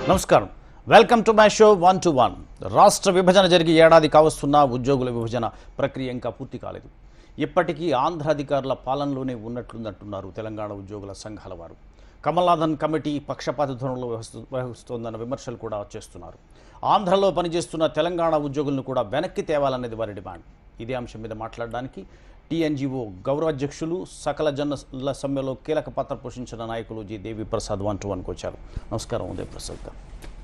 నమస్కారం welcome to my show one two one రాష్ట్ర విభజన జరిగి ఏడాది కావస్తున్న ఉద్యోగుల విభజన ప్రక్రియ ఇంకా పూర్తి కాలేదు ఇప్పటికీ ఆంధ్ర అధికారుల పాలనలోనే ఉన్నట్లుందంటున్నారు తెలంగాణ ఉద్యోగుల సంఘాల వారు కమల్నాథన్ కమిటీ పక్షపాత ధోరణిలో వ్యవహరిస్తు- వ్యవహరిస్తోందన్న విమర్శలు కూడా చేస్తున్నారు ఆంధ్రలో పనిచేస్తున్న తెలంగాణ ఉద్యోగులను కూడా వెనక్కి తేవాలనేది వారి డిమాండ్ ఇదే అంశం మీద మాట్లాడడానికి టీఎన్జిఓ గౌరవాధ్యక్షులు సకల జన సమ్మెలో కీలక పాత్ర పోషించిన నాయకులు G Devi Prasad one two వన్కి వచ్చారు నమస్కారం ఉదయ్ ప్రసాద్ గారు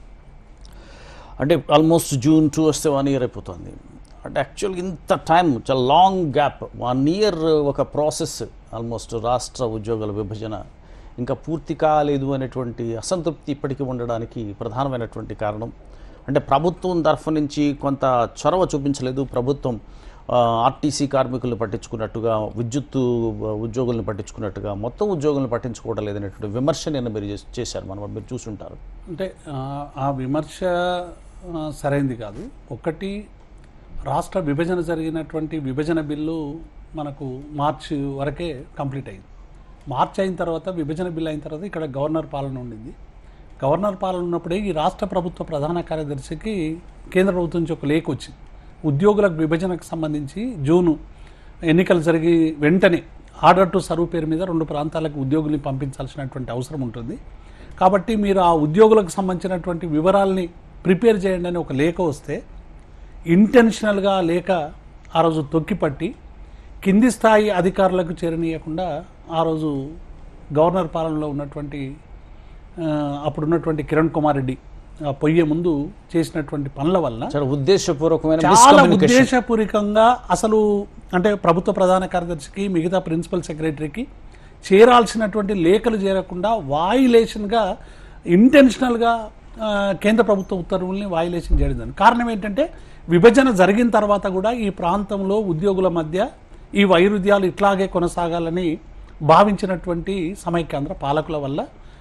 అంటే ఆల్మోస్ట్ జూన్ టూ వస్తే వన్ ఇయర్ అయిపోతుంది అంటే యాక్చువల్గా ఇంత టైం చాలా లాంగ్ గ్యాప్ వన్ ఇయర్ ఒక ప్రాసెస్ ఆల్మోస్ట్ రాష్ట్ర ఉద్యోగుల విభజన ఇంకా పూర్తి కాలేదు అనేటువంటి అసంతృప్తి ఇప్పటికీ ఉండడానికి ప్రధానమైనటువంటి కారణం అంటే ప్రభుత్వం తరఫు నుంచి కొంత చొరవ చూపించలేదు ప్రభుత్వం ఆ, ఆర్టీసీ కార్మికులను పట్టించుకున్నట్టుగా విద్యుత్ ఉద్యోగులను పట్టించుకున్నట్టుగా మొత్తం ఉద్యోగులను పట్టించుకోవడం లేదనేటువంటి విమర్శ నేను మీరు చేస్- చేశారు మనం మీరు చూసుంటారు అంటే ఆ, ఆ విమర్శ ఆ, సరైంది కాదు ఒకటి రాష్ట్ర విభజన జరిగినటువంటి విభజన బిల్లు మనకు మార్చి వరకే కంప్లీట్ అయింది మార్చి అయిన తర్వాత విభజన బిల్లు అయిన తర్వాత ఇక్కడ గవర్నర్ పాలన ఉండింది గవర్నర్ పాలన ఉన్నప్పుడే ఈ రాష్ట్ర ప్రభుత్వ ప్రధాన కార్యదర్శికి కేంద్ర ప్రభుత్వం నుంచి ఒక లేఖ వచ్చింది ఉద్యోగులకు విభజనకు సంబంధించి జూను ఎన్నికలు జరిగి వెంటనే ఆర్డర్ టు సర్వ్ పేరు మీద రెండు ప్రాంతాలకు ఉద్యోగుల్ని పంపించాల్సినటువంటి అవసరం ఉంటుంది కాబట్టి మీరు ఆ ఉద్యోగులకు సంబంధించినటువంటి వివరాల్ని ప్రిపేర్ చేయండి అని ఒక లేఖ వస్తే ఇంటెన్షనల్గా ఆ లేఖ ఆ రోజు తొక్కిపట్టి కింది స్థాయి అధికారులకు చేరనీయకుండా ఆ రోజు గవర్నర్ పాలనలో ఉన్నటువంటి ఆ, అప్పుడున్నటువంటి కిరణ్ కుమార్ రెడ్డి ఆ, పొయ్యే ముందు చేసినటువంటి పనుల వల్ల చాలా ఉద్దేశపూర్వకమైన చాలా miscommunication. ఉద్దేశపూర్వకంగా అసలు అంటే ప్రభుత్వ ప్రధాన కార్యదర్శికి మిగతా ప్రిన్సిపల్ సెక్రటరీకి చేరాల్సినటువంటి లేఖలు చేరకుండా వాయులేషన్గా ఇంటెన్షనల్గా ఆ, కేంద్ర ప్రభుత్వ ఉత్తర్వుల్ని వాయులేషన్ చేయడం జరిగింది. కారణం ఏంటంటే విభజన జరిగిన తర్వాత కూడా ఈ ప్రాంతంలో ఉద్యోగుల మధ్య ఈ వైరుధ్యాలు ఇట్లాగే కొనసాగాలని భావించినటువంటి సమైక్యాంధ్ర పాలకుల వల్ల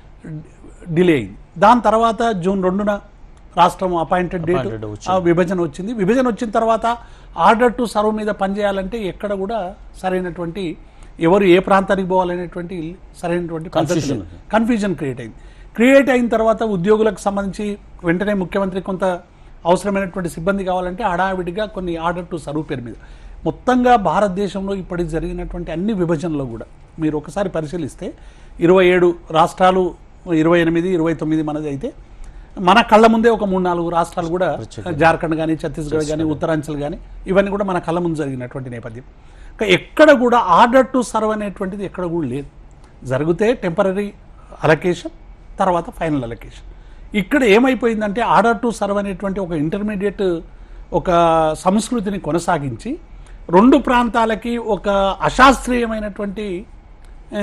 డిలే అయింది దాని తర్వాత జూన్ రెండున రాష్ట్రం అపాయింటెడ్ డేట్ Appointed వచ్చింది. ఆ విభజన వచ్చింది విభజన వచ్చిన తర్వాత ఆర్డర్ టు సర్వ్ మీద పనిచేయాలంటే ఎక్కడ కూడా సరైనటువంటి ఎవరు ఏ ప్రాంతానికి పోవాలనేటువంటి సరైనటువంటి Confusion. కన్ఫ్యూజన్ క్రియేట్ అయింది క్రియేట్ అయిన తర్వాత ఉద్యోగులకు సంబంధించి వెంటనే ముఖ్యమంత్రి కొంత అవసరమైనటువంటి సిబ్బంది కావాలంటే హడావిడిగా కొన్ని ఆర్డర్ టు సర్వ్ పేరు మీద మొత్తంగా భారతదేశంలో ఇప్పటికి జరిగినటువంటి అన్ని విభజనలో కూడా మీరు ఒకసారి పరిశీలిస్తే ఇరవై ఏడు రాష్ట్రాలు ఇరవై ఎనిమిది ఇరవై తొమ్మిది మనది అయితే మన కళ్ళ ముందే ఒక మూడు నాలుగు రాష్ట్రాలు కూడా జార్ఖండ్ కానీ ఛత్తీస్గఢ్ కానీ ఉత్తరాంచల్ కానీ ఇవన్నీ కూడా మన కళ్ళ ముందు జరిగినటువంటి నేపథ్యం ఇంకా ఎక్కడ కూడా ఆర్డర్ టు సర్వ్ అనేటువంటిది ఎక్కడ కూడా లేదు జరిగితే టెంపరీ అలొకేషన్ తర్వాత ఫైనల్ అలొకేషన్ ఇక్కడ ఏమైపోయిందంటే ఆర్డర్ టు సర్వ్ అనేటువంటి ఒక ఇంటర్మీడియట్ ఒక సంస్కృతిని కొనసాగించి రెండు ప్రాంతాలకి ఒక అశాస్త్రీయమైనటువంటి ఆ,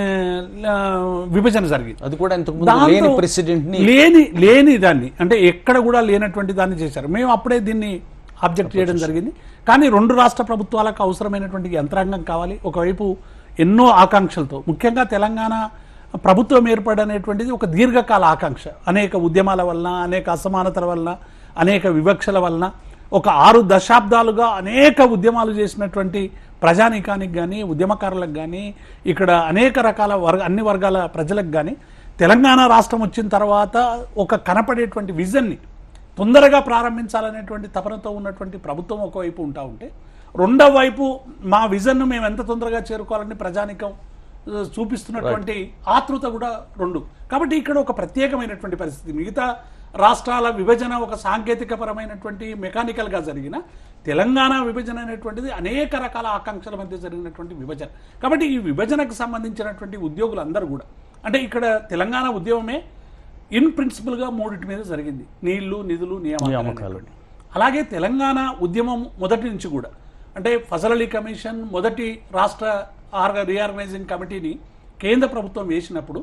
విభజన జరిగింది అది కూడా ఇంతకు ముందు దాంతో లేని ప్రెసిడెంట్ ని లేని లేని దాన్ని అంటే ఎక్కడ కూడా లేనటువంటి దాన్ని చేశారు మేము అప్పుడే దీన్ని ఆబ్జెక్ట్ చేయడం జరిగింది కానీ రెండు రాష్ట్ర ప్రభుత్వాలకు అవసరమైనటువంటి యంత్రాంగం కావాలి ఒకవైపు ఎన్నో ఆకాంక్షలతో ముఖ్యంగా తెలంగాణ ప్రభుత్వం ఏర్పడనేటువంటిది ఒక దీర్ఘకాల ఆకాంక్ష అనేక ఉద్యమాల వలన అనేక అసమానతల వలన అనేక వివక్షల వలన ఒక ఆరు దశాబ్దాలుగా అనేక ఉద్యమాలు చేసినటువంటి ప్రజానీకానికి కానీ ఉద్యమకారులకు కానీ ఇక్కడ అనేక రకాల వర్గ అన్ని వర్గాల ప్రజలకు కానీ తెలంగాణ రాష్ట్రం వచ్చిన తర్వాత ఒక కనపడేటువంటి విజన్ని తొందరగా ప్రారంభించాలనేటువంటి తపనతో ఉన్నటువంటి ప్రభుత్వం ఒకవైపు ఉంటా ఉంటే రెండో వైపు మా విజన్ను మేము ఎంత తొందరగా చేరుకోవాలని ప్రజానికం ఆ, చూపిస్తున్నటువంటి ఆతృత కూడా రెండు కాబట్టి ఇక్కడ ఒక ప్రత్యేకమైనటువంటి పరిస్థితి మిగతా రాష్ట్రాల విభజన ఒక సాంకేతికపరమైనటువంటి మెకానికల్గా జరిగిన తెలంగాణ విభజన అనేటువంటిది అనేక రకాల ఆకాంక్షల మధ్య జరిగినటువంటి విభజన కాబట్టి ఈ విభజనకు సంబంధించినటువంటి ఉద్యోగులందరూ కూడా అంటే ఇక్కడ తెలంగాణ ఉద్యమమే ఇన్ ప్రిన్సిపల్గా మూడింటి మీద జరిగింది నీళ్లు నిధులు నియామకాలు నియామకాలు. అనేటువంటి. అలాగే తెలంగాణ ఉద్యమం మొదటి నుంచి కూడా అంటే ఫజల్ అలీ కమిషన్ మొదటి రాష్ట్ర ఆర్గ రీఆర్గనైజింగ్ కమిటీని కేంద్ర ప్రభుత్వం వేసినప్పుడు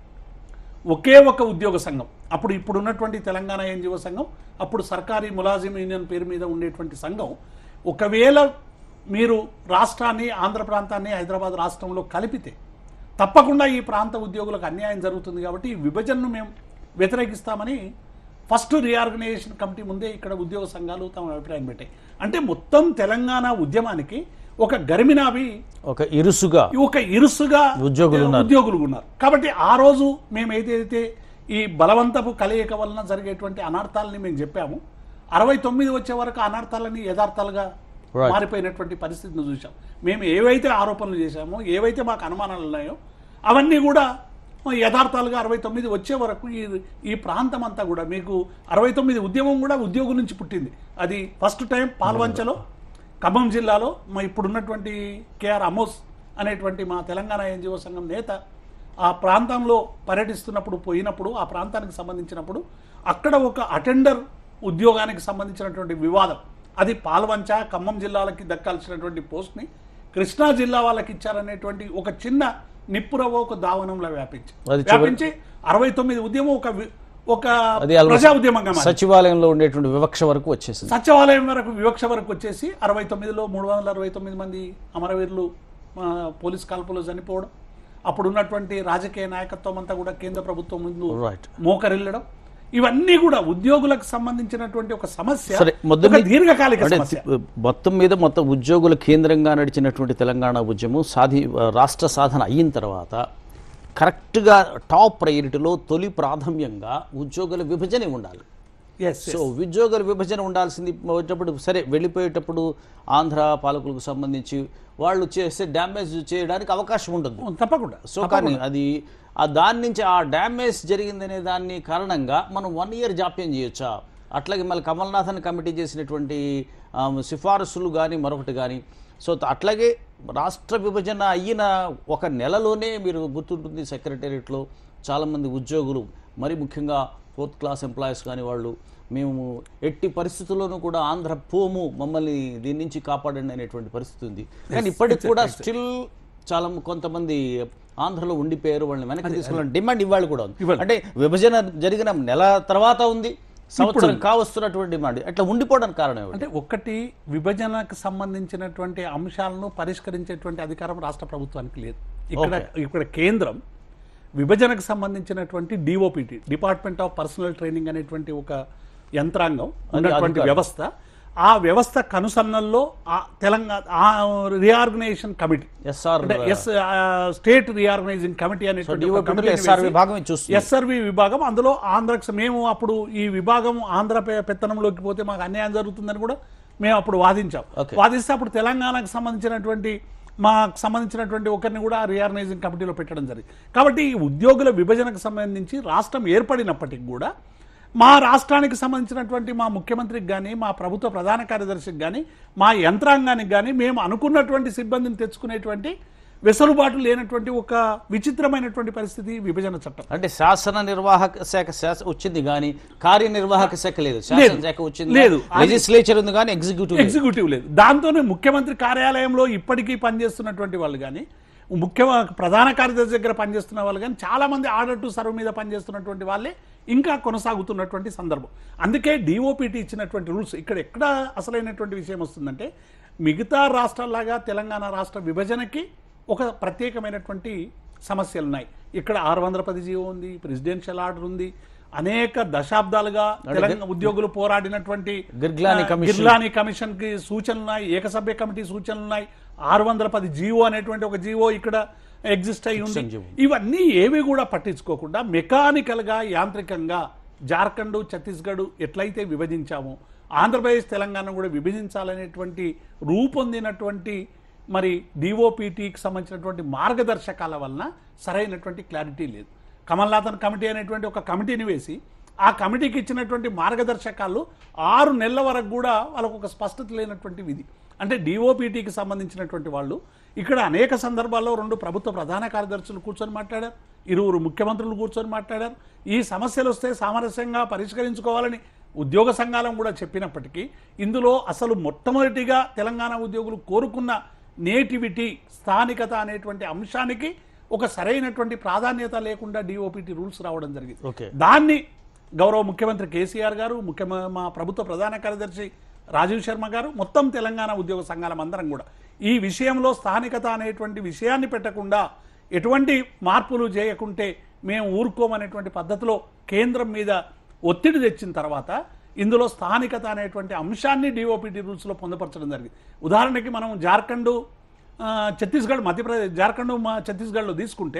ఒకే ఒక ఉద్యోగ సంఘం అప్పుడు ఇప్పుడు ఉన్నటువంటి తెలంగాణ ఎన్జిఓ సంఘం అప్పుడు సర్కారీ ములాజిం యూనియన్ పేరు మీద ఉండేటువంటి సంఘం ఒకవేళ మీరు రాష్ట్రాన్ని ఆంధ్ర ప్రాంతాన్ని హైదరాబాద్ రాష్ట్రంలో కలిపితే తప్పకుండా ఈ ప్రాంత ఉద్యోగులకు అన్యాయం జరుగుతుంది కాబట్టి ఈ విభజనను మేము వ్యతిరేకిస్తామని ఫస్ట్ రీఆర్గనైజేషన్ కమిటీ ముందే ఇక్కడ ఉద్యోగ సంఘాలు తమ అభిప్రాయం పెట్టాయి అంటే మొత్తం తెలంగాణ ఉద్యమానికి ఒక గరిమినాభి ఒక ఇరుసుగా ఒక ఇరుసుగా ఉద్యోగులు ఉన్నారు. ఉద్యోగులు ఉన్నారు కాబట్టి ఆ రోజు మేము ఏదైతే ఈ బలవంతపు కలయిక వలన జరిగేటువంటి అనర్థాలని మేము చెప్పాము అరవై తొమ్మిది వచ్చే వరకు అనర్థాలని యథార్థాలుగా Right. మారిపోయినటువంటి పరిస్థితిని చూసాం మేము ఏవైతే ఆరోపణలు చేశామో ఏవైతే మాకు అనుమానాలు ఉన్నాయో అవన్నీ కూడా యథార్థాలుగా అరవై తొమ్మిది వచ్చే వరకు ఈ ఈ ప్రాంతం అంతా కూడా మీకు అరవై తొమ్మిది ఉద్యమం కూడా ఉద్యోగం నుంచి పుట్టింది అది ఫస్ట్ టైం పాల్వంచలో ఖమ్మం జిల్లాలో మా ఇప్పుడున్నటువంటి కేఆర్ అమోస్ అనేటువంటి మా తెలంగాణ ఎన్జిఓ సంఘం నేత ఆ ప్రాంతంలో పర్యటిస్తున్నప్పుడు పోయినప్పుడు ఆ ప్రాంతానికి సంబంధించినప్పుడు అక్కడ ఒక అటెండర్ ఉద్యోగానికి సంబంధించినటువంటి వివాదం అది పాల్వంచ ఖమ్మం జిల్లాలకి దక్కాల్సినటువంటి పోస్ట్ని కృష్ణా జిల్లా వాళ్ళకి ఇచ్చారనేటువంటి ఒక చిన్న నిప్పురవ ఒక దావనంలో వ్యాపించి అది చివరి- వ్యాపించి అరవై తొమ్మిది ఉద్యమం ఒక వి- ఒక అది almost ప్రజా ఉద్యమంగా మారింది. సచివాలయంలో ఉండేటువంటి వివక్ష వరకు వచ్చేసింది సచివాలయం వరకు వివక్ష వరకు వచ్చేసి అరవై తొమ్మిదిలో మూడు వందల అరవై తొమ్మిది మంది అమరవీరులు ఆ, పోలీస్ కాల్పులో చనిపోవడం అప్పుడు ఉన్నటువంటి రాజకీయ నాయకత్వం అంతా కూడా కేంద్ర ప్రభుత్వం ముందు రైట్ మోకరిల్లడం ఇవన్నీ కూడా ఉద్యోగులకు సంబంధించినటువంటి ఒక సమస్య సరే, మొదటి ఒక నుంచి- దీర్ఘకాలిక అంటే సమస్య మొత్తం మీద మొత్తం ఉద్యోగుల కేంద్రంగా నడిచినటువంటి తెలంగాణ ఉద్యమం సాధి రాష్ట్ర సాధన అయిన తర్వాత కరెక్ట్గా టాప్ ప్రయారిటీలో తొలి ప్రాధాన్యంగా ఉద్యోగుల విభజనే ఉండాలి ఎస్ సో ఉద్యోగుల విభజన ఉండాల్సింది వచ్చేటప్పుడు సరే వెళ్ళిపోయేటప్పుడు ఆంధ్ర పాలకులకు సంబంధించి వాళ్ళు చేసే డ్యామేజ్ చేయడానికి అవకాశం ఉంటుంది తప్పకుండా సో కానీ అది ఆ దాని నుంచి ఆ డ్యామేజ్ జరిగిందనే దాన్ని కారణంగా మనం వన్ ఇయర్ జాప్యం చేయొచ్చా అట్లాగే మళ్ళీ కమల్నాథన్ కమిటీ చేసినటువంటి ఆ, సిఫారసులు కానీ మరొకటి కానీ సో త- అట్లాగే రాష్ట్ర విభజన అయిన ఒక నెలలోనే మీరు గుర్తుంటుంది సెక్రటేరియట్లో చాలామంది ఉద్యోగులు మరి ముఖ్యంగా ఫోర్త్ క్లాస్ ఎంప్లాయీస్ కానీ వాళ్ళు మేము ఎట్టి పరిస్థితుల్లోనూ కూడా ఆంధ్ర పోము మమ్మల్ని దీని నుంచి కాపాడండి అనేటువంటి పరిస్థితి ఉంది కానీ ఇప్పటికి కూడా స్టిల్ చాలా కొంతమంది ఆంధ్రలో ఉండిపోయారు వాళ్ళని వెనక్కి తీసుకున్న డిమాండ్ ఇవాళ కూడా ఉంది ఇవాళ. అంటే విభజన జరిగిన నెల తర్వాత ఉంది సంవత్సరం కావస్తున్నటువంటి డిమాండ్ అట్లా ఉండిపోవడానికి కారణం ఏమిటి అంటే ఒకటి విభజనకు సంబంధించినటువంటి అంశాలను పరిష్కరించేటువంటి అధికారం రాష్ట్ర ప్రభుత్వానికి లేదు ఇక్కడ ఇక్కడ కేంద్రం విభజనకు సంబంధించినటువంటి DOPT department of personnel training అనేటువంటి ఒక యంత్రాంగం ఉన్నటువంటి అధికారం. వ్యవస్థ ఆ వ్యవస్థ కనుసన్నల్లో ఆ తెలంగాణ ఆ రీఆర్గనైజేషన్ కమిటీ ఎస్ఆర్ అంటే ఎస్ స్టేట్ రీఆర్గనైజింగ్ కమిటీ అనేటువంటి ఒక DOPT లో కమిటీని SRV వేసి- విభాగం ఇది చూస్తుంది. ఎస్ఆర్వి విభాగం అందులో ఆంధ్రకి మేము అప్పుడు ఈ విభాగం ఆంధ్ర పె- పెత్తనంలోకి పోతే మాకు అన్యాయం జరుగుతుందని కూడా మేము అప్పుడు వాదించాం Okay. వాదిస్తే అప్పుడు తెలంగాణకు సంబంధించినటువంటి మాకు సంబంధించినటువంటి ఒకరిని కూడా రీఆర్గనైజింగ్ కమిటీలో పెట్టడం జరిగింది కాబట్టి ఈ ఉద్యోగుల విభజనకు సంబంధించి రాష్ట్రం ఏర్పడినప్పటికి కూడా మా రాష్ట్రానికి సంబంధించినటువంటి మా ముఖ్యమంత్రికి కానీ మా ప్రభుత్వ ప్రధాన కార్యదర్శికి కానీ మా యంత్రాంగానికి కానీ మేము అనుకున్నటువంటి సిబ్బందిని తెచ్చుకునేటువంటి వెసులుబాటు లేనటువంటి ఒక విచిత్రమైనటువంటి పరిస్థితి విభజన చట్టం అంటే శాసన నిర్వాహక శాఖ శాస వచ్చింది కానీ కార్యనిర్వాహక శాఖ లేదు శాసన లేదు. శాఖ వచ్చింది లేదు. లెజిస్లేచర్ ఉంది కానీ ఎగ్జిక్యూటివ్ లేదు. ఎగ్జిక్యూటివ్ లేదు దాంతోనే ముఖ్యమంత్రి కార్యాలయంలో ఇప్పటికీ పనిచేస్తున్నటువంటి వాళ్ళు కానీ ముఖ్య ప్రధాన కార్యదర్శి దగ్గర పనిచేస్తున్న వాళ్ళు కానీ చాలా మంది ఆర్డర్ టు సర్వ్ మీద పనిచేస్తున్నటువంటి వాళ్ళే ఇంకా కొనసాగుతున్నటువంటి సందర్భం అందుకే డిఓపిటి ఇచ్చినటువంటి రూల్స్ ఇక్కడ ఎక్కడ అసలైనటువంటి విషయం వస్తుందంటే మిగతా రాష్ట్రాల్లాగా తెలంగాణ రాష్ట్ర విభజనకి ఒక ప్రత్యేకమైనటువంటి సమస్యలు ఉన్నాయి ఇక్కడ ఆరు వందల పది జీవో ఉంది ప్రెసిడెన్షియల్ ఆర్డర్ ఉంది అనేక దశాబ్దాలుగా తెలంగాణ ఉద్యోగులు పోరాడినటువంటి గిర్గ్లాని ఆ, కమిషన్. గిర్గ్లాని కమిషన్ కి సూచనలు ఉన్నాయి ఏకసభ్య కమిటీ సూచనలు ఉన్నాయి ఆరు వందల పది జీవో అనేటువంటి ఒక జీవో ఇక్కడ ఎగ్జిస్ట్ అయి ఉంది జీవో. ఇవన్నీ ఏవి కూడా పట్టించుకోకుండా మెకానికల్ గా యాంత్రికంగా జార్ఖండ్ ఛత్తీస్గఢ్ ఎట్లయితే విభజించామో ఆంధ్రప్రదేశ్ తెలంగాణ కూడా విభజించాలనేటువంటి రూపొందినటువంటి మరి డిఓపిటికి సంబంధించినటువంటి మార్గదర్శకాల వలన సరైనటువంటి క్లారిటీ లేదు కమల్నాథన్ కమిటీ అనేటువంటి ఒక కమిటీని వేసి ఆ కమిటీకి ఇచ్చినటువంటి మార్గదర్శకాలు ఆరు నెలల వరకు కూడా వాళ్ళకు ఒక స్పష్టత లేనటువంటి విధి అంటే డిఓపిటికి సంబంధించినటువంటి వాళ్ళు ఇక్కడ అనేక సందర్భాల్లో రెండు ప్రభుత్వ ప్రధాన కార్యదర్శులు కూర్చొని మాట్లాడారు ఇరువురు ముఖ్యమంత్రులు కూర్చొని మాట్లాడారు ఈ సమస్యలు వస్తే సామరస్యంగా పరిష్కరించుకోవాలని ఉద్యోగ సంఘాలం కూడా చెప్పినప్పటికీ ఇందులో అసలు మొట్టమొదటిగా తెలంగాణ ఉద్యోగులు కోరుకున్న నేటివిటీ స్థానికత అనేటువంటి అంశానికి ఒక సరైనటువంటి ప్రాధాన్యత లేకుండా డిఓపిటి రూల్స్ రావడం జరిగింది ఓకే దాన్ని గౌరవ ముఖ్యమంత్రి కేసీఆర్ గారు ముఖ్యమ మా ప్రభుత్వ ప్రధాన కార్యదర్శి రాజీవ్ శర్మ గారు మొత్తం తెలంగాణ ఉద్యోగ సంఘాలం అందరం కూడా ఈ విషయంలో స్థానికత అనేటువంటి విషయాన్ని పెట్టకుండా ఎటువంటి మార్పులు చేయకుంటే మేము ఊరుకోమనేటువంటి పద్ధతిలో కేంద్రం మీద ఒత్తిడి తెచ్చిన తర్వాత ఇందులో స్థానికత అనేటువంటి అంశాన్ని డిఓపిటి రూల్స్లో పొందుపరచడం జరిగింది ఉదాహరణకి మనం జార్ఖండ్ ఆ, ఛత్తీస్గఢ్ మధ్యప్రదేశ్ జార్ఖండ్ మా ఛత్తీస్గఢ్లో తీసుకుంటే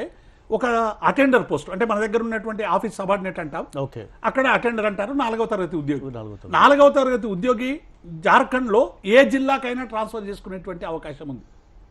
ఒక అటెండర్ పోస్ట్ అంటే మన దగ్గర ఉన్నటువంటి ఆఫీస్ సబార్డినేట్ అంటాం ఓకే అక్కడ అటెండర్ అంటారు నాలుగవ తరగతి ఉద్యోగి నాలుగో తరగతి. నాలుగవ తరగతి ఉద్యోగి జార్ఖండ్లో ఏ జిల్లాకైనా ట్రాన్స్ఫర్ చేసుకునేటువంటి అవకాశం ఉంది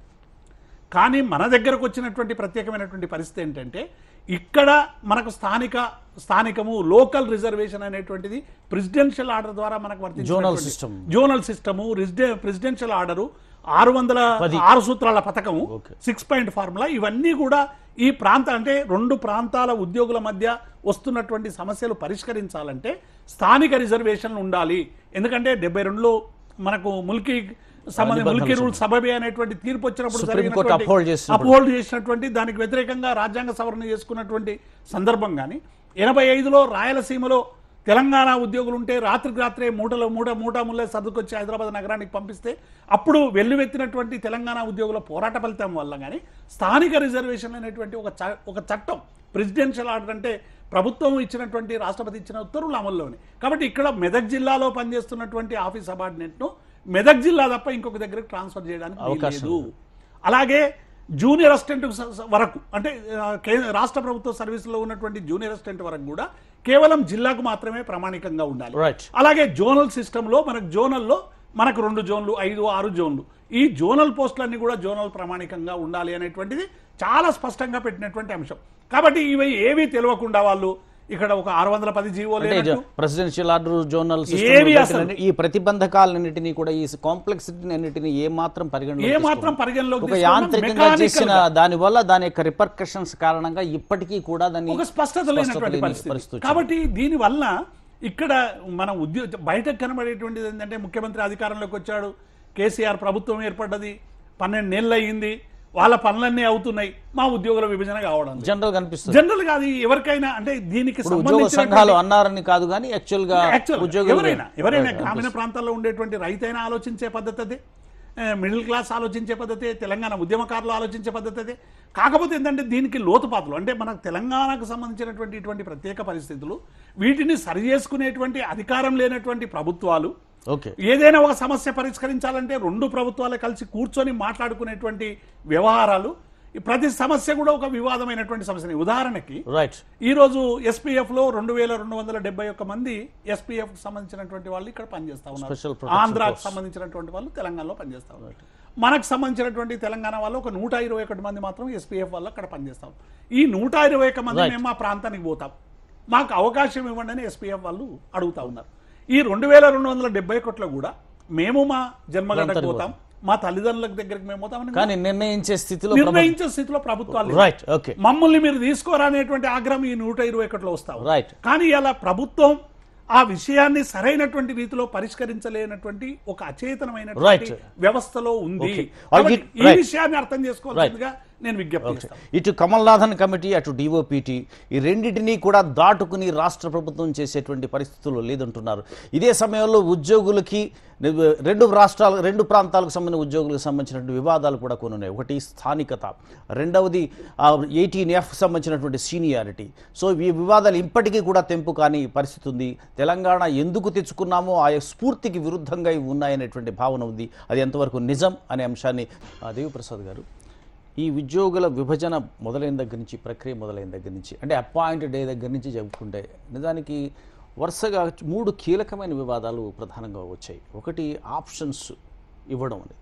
కానీ మన దగ్గరకు వచ్చినటువంటి ప్రత్యేకమైనటువంటి పరిస్థితి ఏంటంటే ఇక్కడ మనకు స్థానిక స్థానికము లోకల్ రిజర్వేషన్ అనేటువంటిది ప్రెసిడెన్షియల్ ఆర్డర్ ద్వారా మనకు Zonal వర్తించినటువంటి system. Zonal system presidential order ఆరు వందల పది. ఆరు సూత్రాల పథకము Okay. సిక్స్ పాయింట్ ఫార్ములా ఇవన్నీ కూడా ఈ ప్రాంత అంటే రెండు ప్రాంతాల ఉద్యోగుల మధ్య వస్తున్నటువంటి సమస్యలు పరిష్కరించాలంటే స్థానిక రిజర్వేషన్లు ఉండాలి ఎందుకంటే డెబ్బై రెండులో మనకు ముల్కీ సంబంధి నిబంధనలు ముల్కీ రూల్ సబబే అనేటువంటి తీర్పు వచ్చినప్పుడు Supreme Court uphold చేసినప్పుడు. అప్హోల్డ్ చేసినటువంటి దానికి వ్యతిరేకంగా రాజ్యాంగ సవరణ చేసుకున్నటువంటి సందర్భం కానీ ఎనభై ఐదులో రాయలసీమలో తెలంగాణ ఉద్యోగులు ఉంటే రాత్రికి రాత్రే మూటలో మూట మూట ముల్లే సర్దుకొచ్చి హైదరాబాద్ నగరానికి పంపిస్తే అప్పుడు వెల్లువెత్తినటువంటి తెలంగాణ ఉద్యోగుల పోరాట ఫలితం వల్ల కానీ స్థానిక రిజర్వేషన్ అనేటువంటి ఒక చ- ఒక చట్టం ప్రెసిడెన్షియల్ ఆర్డర్ అంటే ప్రభుత్వం ఇచ్చినటువంటి రాష్ట్రపతి ఇచ్చిన ఉత్తర్వులు అమల్లోని కాబట్టి ఇక్కడ మెదక్ జిల్లాలో పనిచేస్తున్నటువంటి ఆఫీస్ సబార్డినేట్ను మెదక్ జిల్లా తప్ప ఇంకొక దగ్గరికి ట్రాన్స్ఫర్ చేయడానికి అవకాశం లేదు అలాగే జూనియర్ అసిస్టెంట్ స- స- వరకు అంటే ఆ, కే- రాష్ట్ర ప్రభుత్వ సర్వీసులో ఉన్నటువంటి జూనియర్ అసిస్టెంట్ వరకు కూడా కేవలం జిల్లాకు మాత్రమే ప్రామాణికంగా ఉండాలి రైట్ అలాగే జోనల్ సిస్టంలో మనకు జోనల్లో మనకు రెండు జోన్లు ఐదు ఆరు జోన్లు ఈ జోనల్ పోస్టులన్నీ కూడా జోనల్ ప్రామాణికంగా ఉండాలి అనేటువంటిది చాలా స్పష్టంగా పెట్టినటువంటి అంశం కాబట్టి ఇవి ఏవి తెలియకుండా వాళ్ళు ఇక్కడ ఒక ఆరు వందల పది జీవో అంటే లేనట్టు ప్రెసిడెన్షియల్ ఆర్డర్ జోనల్ ఏవి అసలు? ఈ ప్రతిబంధకాలన్నిటినీ కూడా ఈ కాంప్లెక్సిటీ అన్నిటిని ఏ మాత్రం పరిగణలో ఏ మాత్రం పరిగణలోకి ఒక తీసుకోకుండా యాంత్రికంగా mechanical చేసిన గా దాని వల్ల దాని యొక్క రిపర్కషన్స్ కారణంగా ఇప్పటికీ కూడా దాన్ని ఒక స్పష్టత లేనటువంటి లేని పరిస్థితి పరిస్థితి కాబట్టి దీని వల్ల ఇక్కడ మన ఉద్యోగ బయటకు కనబడేటువంటిది ఏంటంటే ముఖ్యమంత్రి అధికారంలోకి వచ్చాడు కేసీఆర్ ప్రభుత్వం ఏర్పడ్డది పన్నెండు నెలలు అయ్యింది వాళ్ళ పనులన్నీ అవుతున్నాయి మా ఉద్యోగుల విభజన కావడం జనరల్ గా అనిపిస్తుంది జనరల్ గా అది ఎవరికైనా అంటే దీనికి ఇప్పుడు ఉద్యోగ సంఘాలు అన్నారని కాదు కానీ యాక్చువల్ గా Actual గా ఉద్యోగులు ఎవరైనా ఎవరైనా గ్రామీణ ప్రాంతాల్లో ఉండేటువంటి రైతైనా ఆలోచించే పద్ధతి అదే మిడిల్ క్లాస్ ఆలోచించే పద్ధతి తెలంగాణ ఉద్యమకారులు ఆలోచించే పద్ధతి అదే కాకపోతే ఏంటంటే దీనికి లోతుపాతులు అంటే మనకు తెలంగాణకు సంబంధించినటువంటి ఇటువంటి ప్రత్యేక పరిస్థితులు వీటిని సరి చేసుకునేటువంటి అధికారం లేనటువంటి ప్రభుత్వాలు ఓకే ఏదైనా ఒక సమస్య పరిష్కరించాలంటే రెండు ప్రభుత్వాలు కలిసి కూర్చొని మాట్లాడుకునేటువంటి వ్యవహారాలు ఈ ప్రతి సమస్య కూడా ఒక వివాదమైనటువంటి సమస్య ఉదాహరణకి రైట్ ఈరోజు ఎస్పీఎఫ్ లో రెండు వేల రెండు వందల డెబ్బై ఒక్క మంది ఎస్పీఎఫ్ సంబంధించినటువంటి వాళ్ళు ఇక్కడ పనిచేస్తా Special ఉన్నారు Protection ఆంధ్రాకు Force. సంబంధించినటువంటి వాళ్ళు తెలంగాణలో పనిచేస్తా ఉన్నారు మనకు సంబంధించినటువంటి తెలంగాణ వాళ్ళు ఒక నూట ఇరవై ఒకటి మంది మాత్రం ఎస్పీఎఫ్ వాళ్ళు అక్కడ పనిచేస్తాం ఈ నూట ఇరవై ఒక్క మంది Right. మేము మా ప్రాంతానికి పోతాం మాకు అవకాశం ఇవ్వండి అని ఎస్పీఎఫ్ వాళ్ళు అడుగుతా ఉన్నారు ఈ రెండు వేల రెండు వందల డెబ్బై ఒకటిలో కూడా మేము మా జన్మగడ్డకు ప్రాంతానికి పోతాం మా తల్లిదండ్రుల దగ్గరికి మేము పోతామని కానీ నిర్ణయించే స్థితిలో ప్రభుత్వం- నిర్ణయించే స్థితిలో ప్రభుత్వాలు లేవు. రైట్ ఓకే మమ్మల్ని మీరు తీసుకోరా అనేటువంటి ఆగ్రహం ఈ నూట ఇరవై ఒకటిలో వస్తావు రైట్ కానీ ఇలా ప్రభుత్వం ఆ విషయాన్ని సరైనటువంటి రీతిలో పరిష్కరించలేనటువంటి ఒక అచేతనమైనటువంటి Right. వ్యవస్థలో ఉంది Okay. కాబట్టి Right. ఈ విషయాన్ని అర్థం చేసుకోవాల్సిందిగా నేను విజ్ఞప్తి చేస్తాను ఇటు కమల్నాథన్ కమిటీ అటు డిఓపిటి ఈ రెండింటినీ కూడా దాటుకుని రాష్ట్ర ప్రభుత్వం చేసేటువంటి పరిస్థితులు లేదంటున్నారు ఇదే సమయంలో ఉద్యోగులకి రెండు రాష్ట్రాలు రెండు ప్రాంతాలకు సంబంధించిన ఉద్యోగులకు సంబంధించినటువంటి వివాదాలు కూడా కొన్ని ఉన్నాయి ఒకటి స్థానికత రెండవది ఎయిటీన్ ఎఫ్ సంబంధించినటువంటి సీనియారిటీ సో ఈ వివాదాలు ఇప్పటికీ కూడా తెంపు కాని పరిస్థితి ఉంది తెలంగాణ ఎందుకు తెచ్చుకున్నామో ఆ స్ఫూర్తికి విరుద్ధంగా ఇవి ఉన్నాయనేటువంటి భావన ఉంది అది ఎంతవరకు నిజం అనే అంశాన్ని ఆ, దేవిప్రసాద్ గారు ఈ ఉద్యోగుల విభజన మొదలైన దగ్గర నుంచి ప్రక్రియ మొదలైన దగ్గర నుంచి అంటే అపాయింట్ డే దగ్గర నుంచి చెప్పుకుంటే నిజానికి వరుసగా మూడు కీలకమైన వివాదాలు ప్రధానంగా వచ్చాయి ఒకటి ఆప్షన్స్ ఇవ్వడం అనేది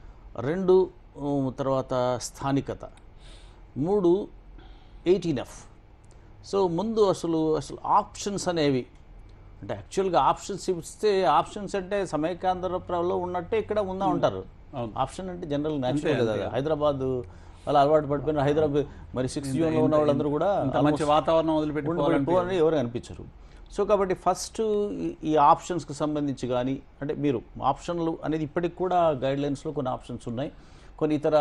రెండు ఉమ్, తర్వాత స్థానికత మూడు ఎయిటీన్ ఎఫ్ సో ముందు అసలు అసలు ఆప్షన్స్ అనేవి అంటే యాక్చువల్గా ఆప్షన్స్ ఇస్తే ఆప్షన్స్ అంటే సమైకాంధ్రప్రలో ఉన్నట్టే ఇక్కడ ఉందా ఉంటారు అవును. ఆప్షన్ అంటే జనరల్ న్యాచురల్ కదా హైదరాబాద్ వాళ్ళు అలవాటు పడిపోయిన హైదరాబాద్ మరి సిక్స్ జూన్లో ఉన్న వాళ్ళందరూ కూడా ఇంత మంచి వాతావరణం వదిలిపెట్టుకోవాలంటే అని ఎవరు అనిపించరు సో కాబట్టి ఫస్ట్ ఈ- ఈ ఆప్షన్స్కి సంబంధించి కానీ అంటే మీరు ఆప్షన్లు అనేది ఇప్పటికి కూడా గైడ్ లైన్స్లో కొన్ని ఆప్షన్స్ ఉన్నాయి కొన్ని ఇతర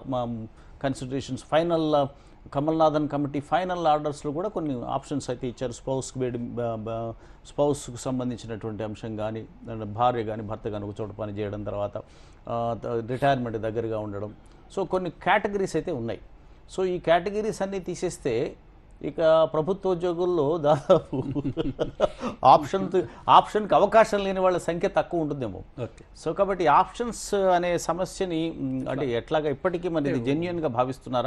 considerations final Kamalnathan committee final ఆర్డర్స్లో కూడా కొన్ని ఆప్షన్స్ అయితే ఇచ్చారు స్పౌస్కి వేడి స్పౌస్కి సంబంధించినటువంటి అంశం కానీ భార్య కానీ భర్త కానీ ఒక చోట పని చేయడం తర్వాత రిటైర్మెంట్ దగ్గరగా ఉండడం సో కొన్ని కేటగిరీస్ అయితే ఉన్నాయి సో ఈ కేటగిరీస్ అన్నీ తీసేస్తే ఇక ప్రభుత్వ ఉద్యోగుల్లో దాదాపు ఆప్షన్ ఆప్షన్కి అవకాశం లేని వాళ్ళ సంఖ్య తక్కువ ఉంటుందేమో ఓకే సో కాబట్టి ఆప్షన్స్ అనే సమస్యని మ్, అంటే ఎట్లాగా ఇప్పటికీ మరి ఇది జెన్యున్గా భావిస్తున్నారా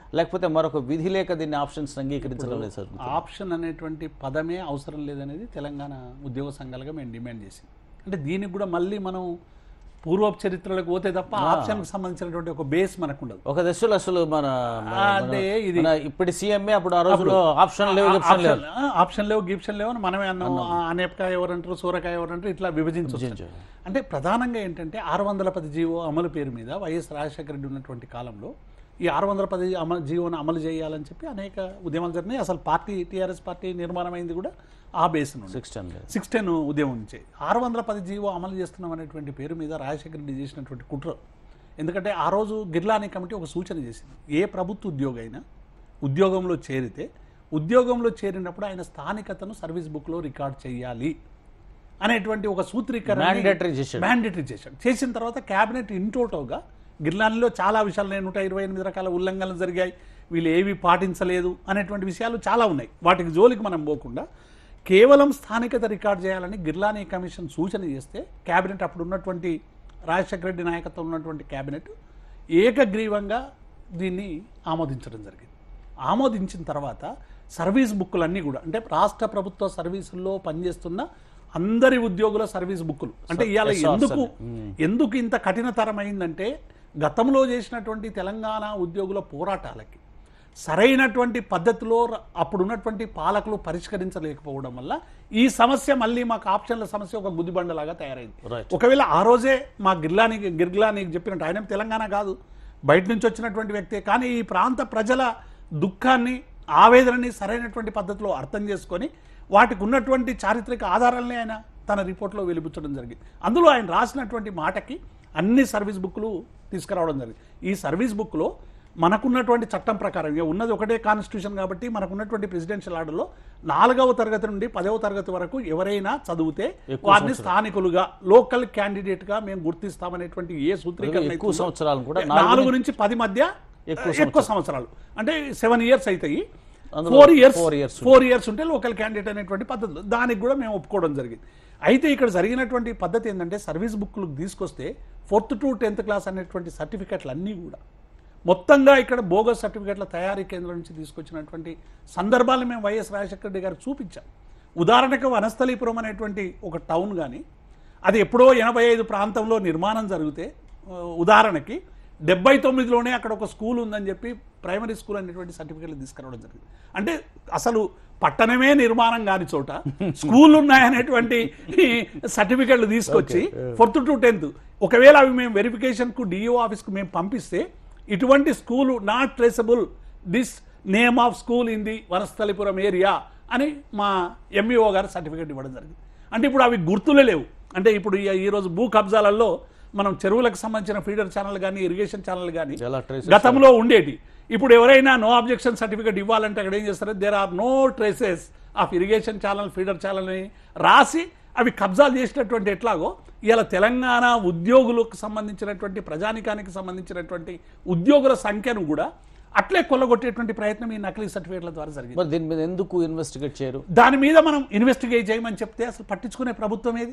లేకపోతే మరొక విధి లేక దీన్ని ఆప్షన్స్ అంగీకరించడం లేదు సార్ ఆప్షన్ అనేటువంటి పదమే అవసరం లేదనేది తెలంగాణ ఉద్యోగ సంఘాలుగా మేము డిమాండ్ చేసింది అంటే దీనికి కూడా మళ్ళీ మనం పూర్వపు చరిత్రలకు పోతే తప్ప ఆప్షన్కి సంబంధించినటువంటి ఒక బేస్ మనకు ఉండదు ఒక దశలో అసలు మన మన- అంటే ఇది మన ఇప్పటి సీఎంఏ అప్పుడు ఆ రోజులో ఆప్షన్ లేవు ఆప్షన్ లేవు ఆప్షన్ ఆ, ఆప్షన్ లేవు గిప్షన్ లేవు అని మనమే అన్నాం ఆ, అనేపకాయ ఎవరంటారు సూరకాయ ఎవరంటారు ఇట్లా విభజించవచ్చు అంటే ప్రధానంగా ఏంటంటే ఆరు వందల పది జీవో అమలు పేరు మీద వైఎస్ రాజశేఖర రెడ్డి ఉన్నటువంటి కాలంలో ఈ ఆరు వందల పది అమలు జీవోను అమలు చేయాలని చెప్పి అనేక ఉద్యమాలు జరిగినాయి అసలు పార్టీ టీఆర్ఎస్ పార్టీ నిర్మాణం అయింది కూడా ఆ బేస్ నుండి సిక్స్ టెన్ లేదు సిక్స్ టెన్ ఉద్యమం నుంచి ఆరు వందల పది జీవో అమలు చేస్తున్నాం అనేటువంటి పేరు మీద రాజశేఖర రెడ్డి చేసినటువంటి కుట్ర ఎందుకంటే ఆ రోజు గిర్లానీ కమిటీ ఒక సూచన చేసింది ఏ ప్రభుత్వ ఉద్యోగి అయినా ఉద్యోగంలో చేరితే ఉద్యోగంలో చేరినప్పుడు ఆయన స్థానికతను సర్వీస్ బుక్లో రికార్డ్ చేయాలి అనేటువంటి ఒక సూత్రీకరణ మ్యాండేటరీ చేశాడు మ్యాండేటరీ చేశాడు చేసిన తర్వాత క్యాబినెట్ ఇంటోటోగా గిర్లాన్లో చాలా విషయాలు నేను నూట ఇరవై ఎనిమిది రకాల ఉల్లంఘనలు జరిగాయి వీళ్ళు ఏవి పాటించలేదు అనేటువంటి విషయాలు చాలా ఉన్నాయి వాటికి జోలికి మనం పోకుండా కేవలం స్థానికత రికార్డ్ చేయాలని గిర్లానీ కమిషన్ సూచన చేస్తే క్యాబినెట్ అప్పుడు ఉన్నటువంటి రాజశేఖర రెడ్డి నాయకత్వం ఉన్నటువంటి క్యాబినెట్ ఏకగ్రీవంగా దీన్ని ఆమోదించడం జరిగింది ఆమోదించిన తర్వాత సర్వీస్ బుక్కులన్నీ కూడా అంటే రాష్ట్ర ప్రభుత్వ సర్వీసుల్లో పనిచేస్తున్న అందరి ఉద్యోగుల సర్వీస్ బుక్కులు అంటే ఇవాళ SRs ఎందుకు ఎందుకు ఇంత కఠినతరమైందంటే గతంలో చేసినటువంటి తెలంగాణ ఉద్యోగుల పోరాటాలకి సరైనటువంటి పద్ధతిలో ర- అప్పుడున్నటువంటి పాలకులు పరిష్కరించలేకపోవడం వల్ల ఈ సమస్య మళ్ళీ మాకు ఆప్షన్ల సమస్య ఒక గుదిబండలాగా తయారైంది Right. ఒకవేళ ఆ రోజే మా గిర్లానికి గిర్లానికి చెప్పినట్టు ఆయన తెలంగాణ కాదు బయట నుంచి వచ్చినటువంటి వ్యక్తే కానీ ఈ ప్రాంత ప్రజల దుఃఖాన్ని ఆవేదనని సరైనటువంటి పద్ధతిలో అర్థం చేసుకొని వాటికి ఉన్నటువంటి చారిత్రక ఆధారాలని ఆయన తన రిపోర్ట్లో వెలిపించడం జరిగింది అందులో ఆయన రాసినటువంటి మాటకి అన్ని సర్వీస్ బుక్లు తీసుకురావడం జరిగింది ఈ సర్వీస్ బుక్లో మనకున్నటువంటి చట్టం ప్రకారం ఇక ఉన్నది ఒకటే కాన్స్టిట్యూషన్ కాబట్టి మనకున్నటువంటి ప్రెసిడెన్షియల్ ఆర్డర్లో నాలుగవ తరగతి నుండి పదవ తరగతి వరకు ఎవరైనా చదివితే వారిని స్థానికులుగా లోకల్ క్యాండిడేట్ గా మేము గుర్తిస్తామనేటువంటి ఏ సూత్రీకరణ ఎక్కువ అయితే సంవత్సరాలు కూడా ఉందో, నాలుగు నుంచి పది మధ్య ఎక్కువ ఎక్కువ సంవత్సరాలు అంటే సెవెన్ ఇయర్స్ అవుతాయి అందులో four years four years four years ఉంటే లోకల్ క్యాండిడేట్ అనేటువంటి పద్ధతి దానికి కూడా మేము ఒప్పుకోవడం జరిగింది అయితే ఇక్కడ జరిగినటువంటి పద్ధతి ఏంటంటే సర్వీస్ బుక్లు తీసుకొస్తే ఫోర్త్ టు టెన్త్ క్లాస్ అనేటువంటి సర్టిఫికెట్లు అన్నీ కూడా మొత్తంగా ఇక్కడ బోగస్ సర్టిఫికెట్ల తయారీ కేంద్రం నుంచి తీసుకొచ్చినటువంటి సందర్భాలు మేము వైఎస్ రాజశేఖర రెడ్డి గారు చూపించాం ఉదాహరణకు వనస్థలీపురం అనేటువంటి ఒక టౌన్ కానీ అది ఎప్పుడో ఎనభై ఐదు ప్రాంతంలో నిర్మాణం జరిగితే ఆ, ఉదాహరణకి డెబ్బై తొమ్మిదిలోనే అక్కడ ఒక స్కూల్ ఉందని చెప్పి ప్రైమరీ స్కూల్ అనేటువంటి సర్టిఫికెట్లు తీసుకురావడం జరిగింది అంటే అసలు పట్టణమే నిర్మాణం కాని చోట స్కూల్ ఉన్నాయనేటువంటి సర్టిఫికెట్లు తీసుకొచ్చి ఫోర్త్ టు టెన్త్ ఒకవేళ అవి మేము వెరిఫికేషన్కు డిఓ ఆఫీస్కు మేము పంపిస్తే ఇటువంటి school not traceable this name of school in the Vanasthalipuram area అని మా ఎంఈఓ గారు సర్టిఫికేట్ ఇవ్వడం జరిగింది అంటే ఇప్పుడు అవి గుర్తులే లేవు అంటే ఇప్పుడు ఈ- ఈరోజు భూ కబ్జాలలో మనం చెరువులకు సంబంధించిన ఫీడర్ ఛానల్ కానీ ఇరిగేషన్ ఛానల్ కానీ ఎలా ట్రేస్ గతంలో ఉండేటి ఇప్పుడు ఎవరైనా నో అబ్జెక్షన్ సర్టిఫికేట్ ఇవ్వాలంటే అక్కడ ఏం చేస్తారు there are no traces of irrigation channel feeder ఛానల్ని రాసి అవి కబ్జాలు చేసినటువంటి ఎట్లాగో ఇవాళ తెలంగాణ ఉద్యోగులకు సంబంధించినటువంటి ప్రజానికానికి సంబంధించినటువంటి ఉద్యోగుల సంఖ్యను కూడా అట్లే కొల్లగొట్టేటువంటి ప్రయత్నం ఈ నకిలీ సర్టిఫికేట్ల ద్వారా జరిగింది మరి దీని మీద ఎందుకు ఇన్వెస్టిగేట్ చేయరు దాని మీద మనం ఇన్వెస్టిగేట్ చేయమని చెప్తే అసలు పట్టించుకునే ప్రభుత్వం ఏది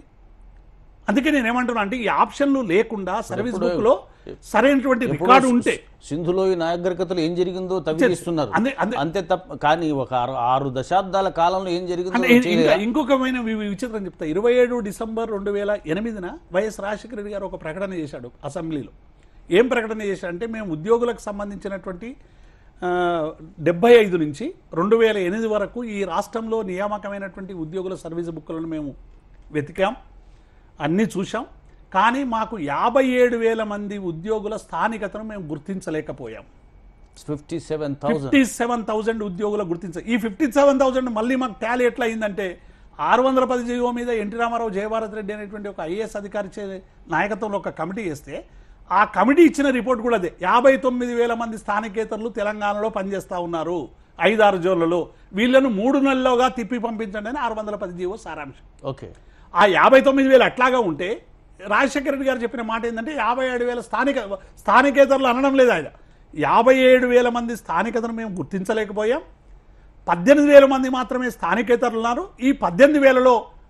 అందుకే నేను ఏమంటున్నా అంటే ఈ ఆప్షన్లు లేకుండా సర్వీస్ బుక్ లో సరైనటువంటి రికార్డు ఉంటే సింధులో ఈ నాగరికతలు ఏం జరిగిందో తవ్విస్తున్నారు అందే- అందే- అంతే తప్ప కానీ ఒక ఆరు ఆరు దశాబ్దాల కాలంలో ఏం జరిగిందో అంటే ఇ- ఇంకా చేయలేదా? ఇంకొకమైన వి- వి- విచిత్రం చెప్తా ఇరవై ఏడు డిసెంబర్ రెండు వేల ఎనిమిదిన వైఎస్ రాజశేఖర రెడ్డి గారు ఒక ప్రకటన చేశాడు అసెంబ్లీలో ఏం ప్రకటన చేశాడంటే మేము ఉద్యోగులకు సంబంధించినటువంటి ఆ, డెబ్బై ఐదు నుంచి రెండు వేల ఎనిమిది వరకు ఈ రాష్ట్రంలో నియామకమైనటువంటి ఉద్యోగుల సర్వీస్ బుక్కులను మేము వెతికాం అన్నీ చూసాం కానీ మాకు యాభై ఏడు వేల మంది ఉద్యోగుల స్థానికతను మేము గుర్తించలేకపోయాం fifty seven thousand fifty seven thousand ఉద్యోగులు గుర్తించారు ఈ ఫిఫ్టీ సెవెన్ థౌసండ్ మళ్ళీ మాకు టాలీ ఎట్లా అయిందంటే ఆరు వందల పది జీవో మీద ఎన్టీ రామారావు జయభారత్ రెడ్డి అనేటువంటి ఒక ఐఏఎస్ అధికారి చే నాయకత్వంలో ఒక కమిటీ వేస్తే ఆ కమిటీ ఇచ్చిన రిపోర్ట్ కూడా అదే యాభై తొమ్మిది వేల మంది స్థానికేతరులు తెలంగాణలో పనిచేస్తూ ఉన్నారు ఐదారు జోన్లలో వీళ్ళను మూడు నెలల్లోగా తిప్పి పంపించండి అని ఆరు వందల పది జీవో సారాంశం ఓకే ఆ యాభై తొమ్మిది వేలు అట్లాగా ఉంటే రాజశేఖర రెడ్డి గారు చెప్పిన మాట ఏంటంటే యాభై ఏడు వేల స్థానిక స్థానికేతరులు అనడం లేదు ఆయన యాభై ఏడు వేల మంది స్థానికతను మేము గుర్తించలేకపోయాం పద్దెనిమిది వేల మంది మాత్రమే స్థానికేతరులు ఉన్నారు ఈ పద్దెనిమిది వేలలో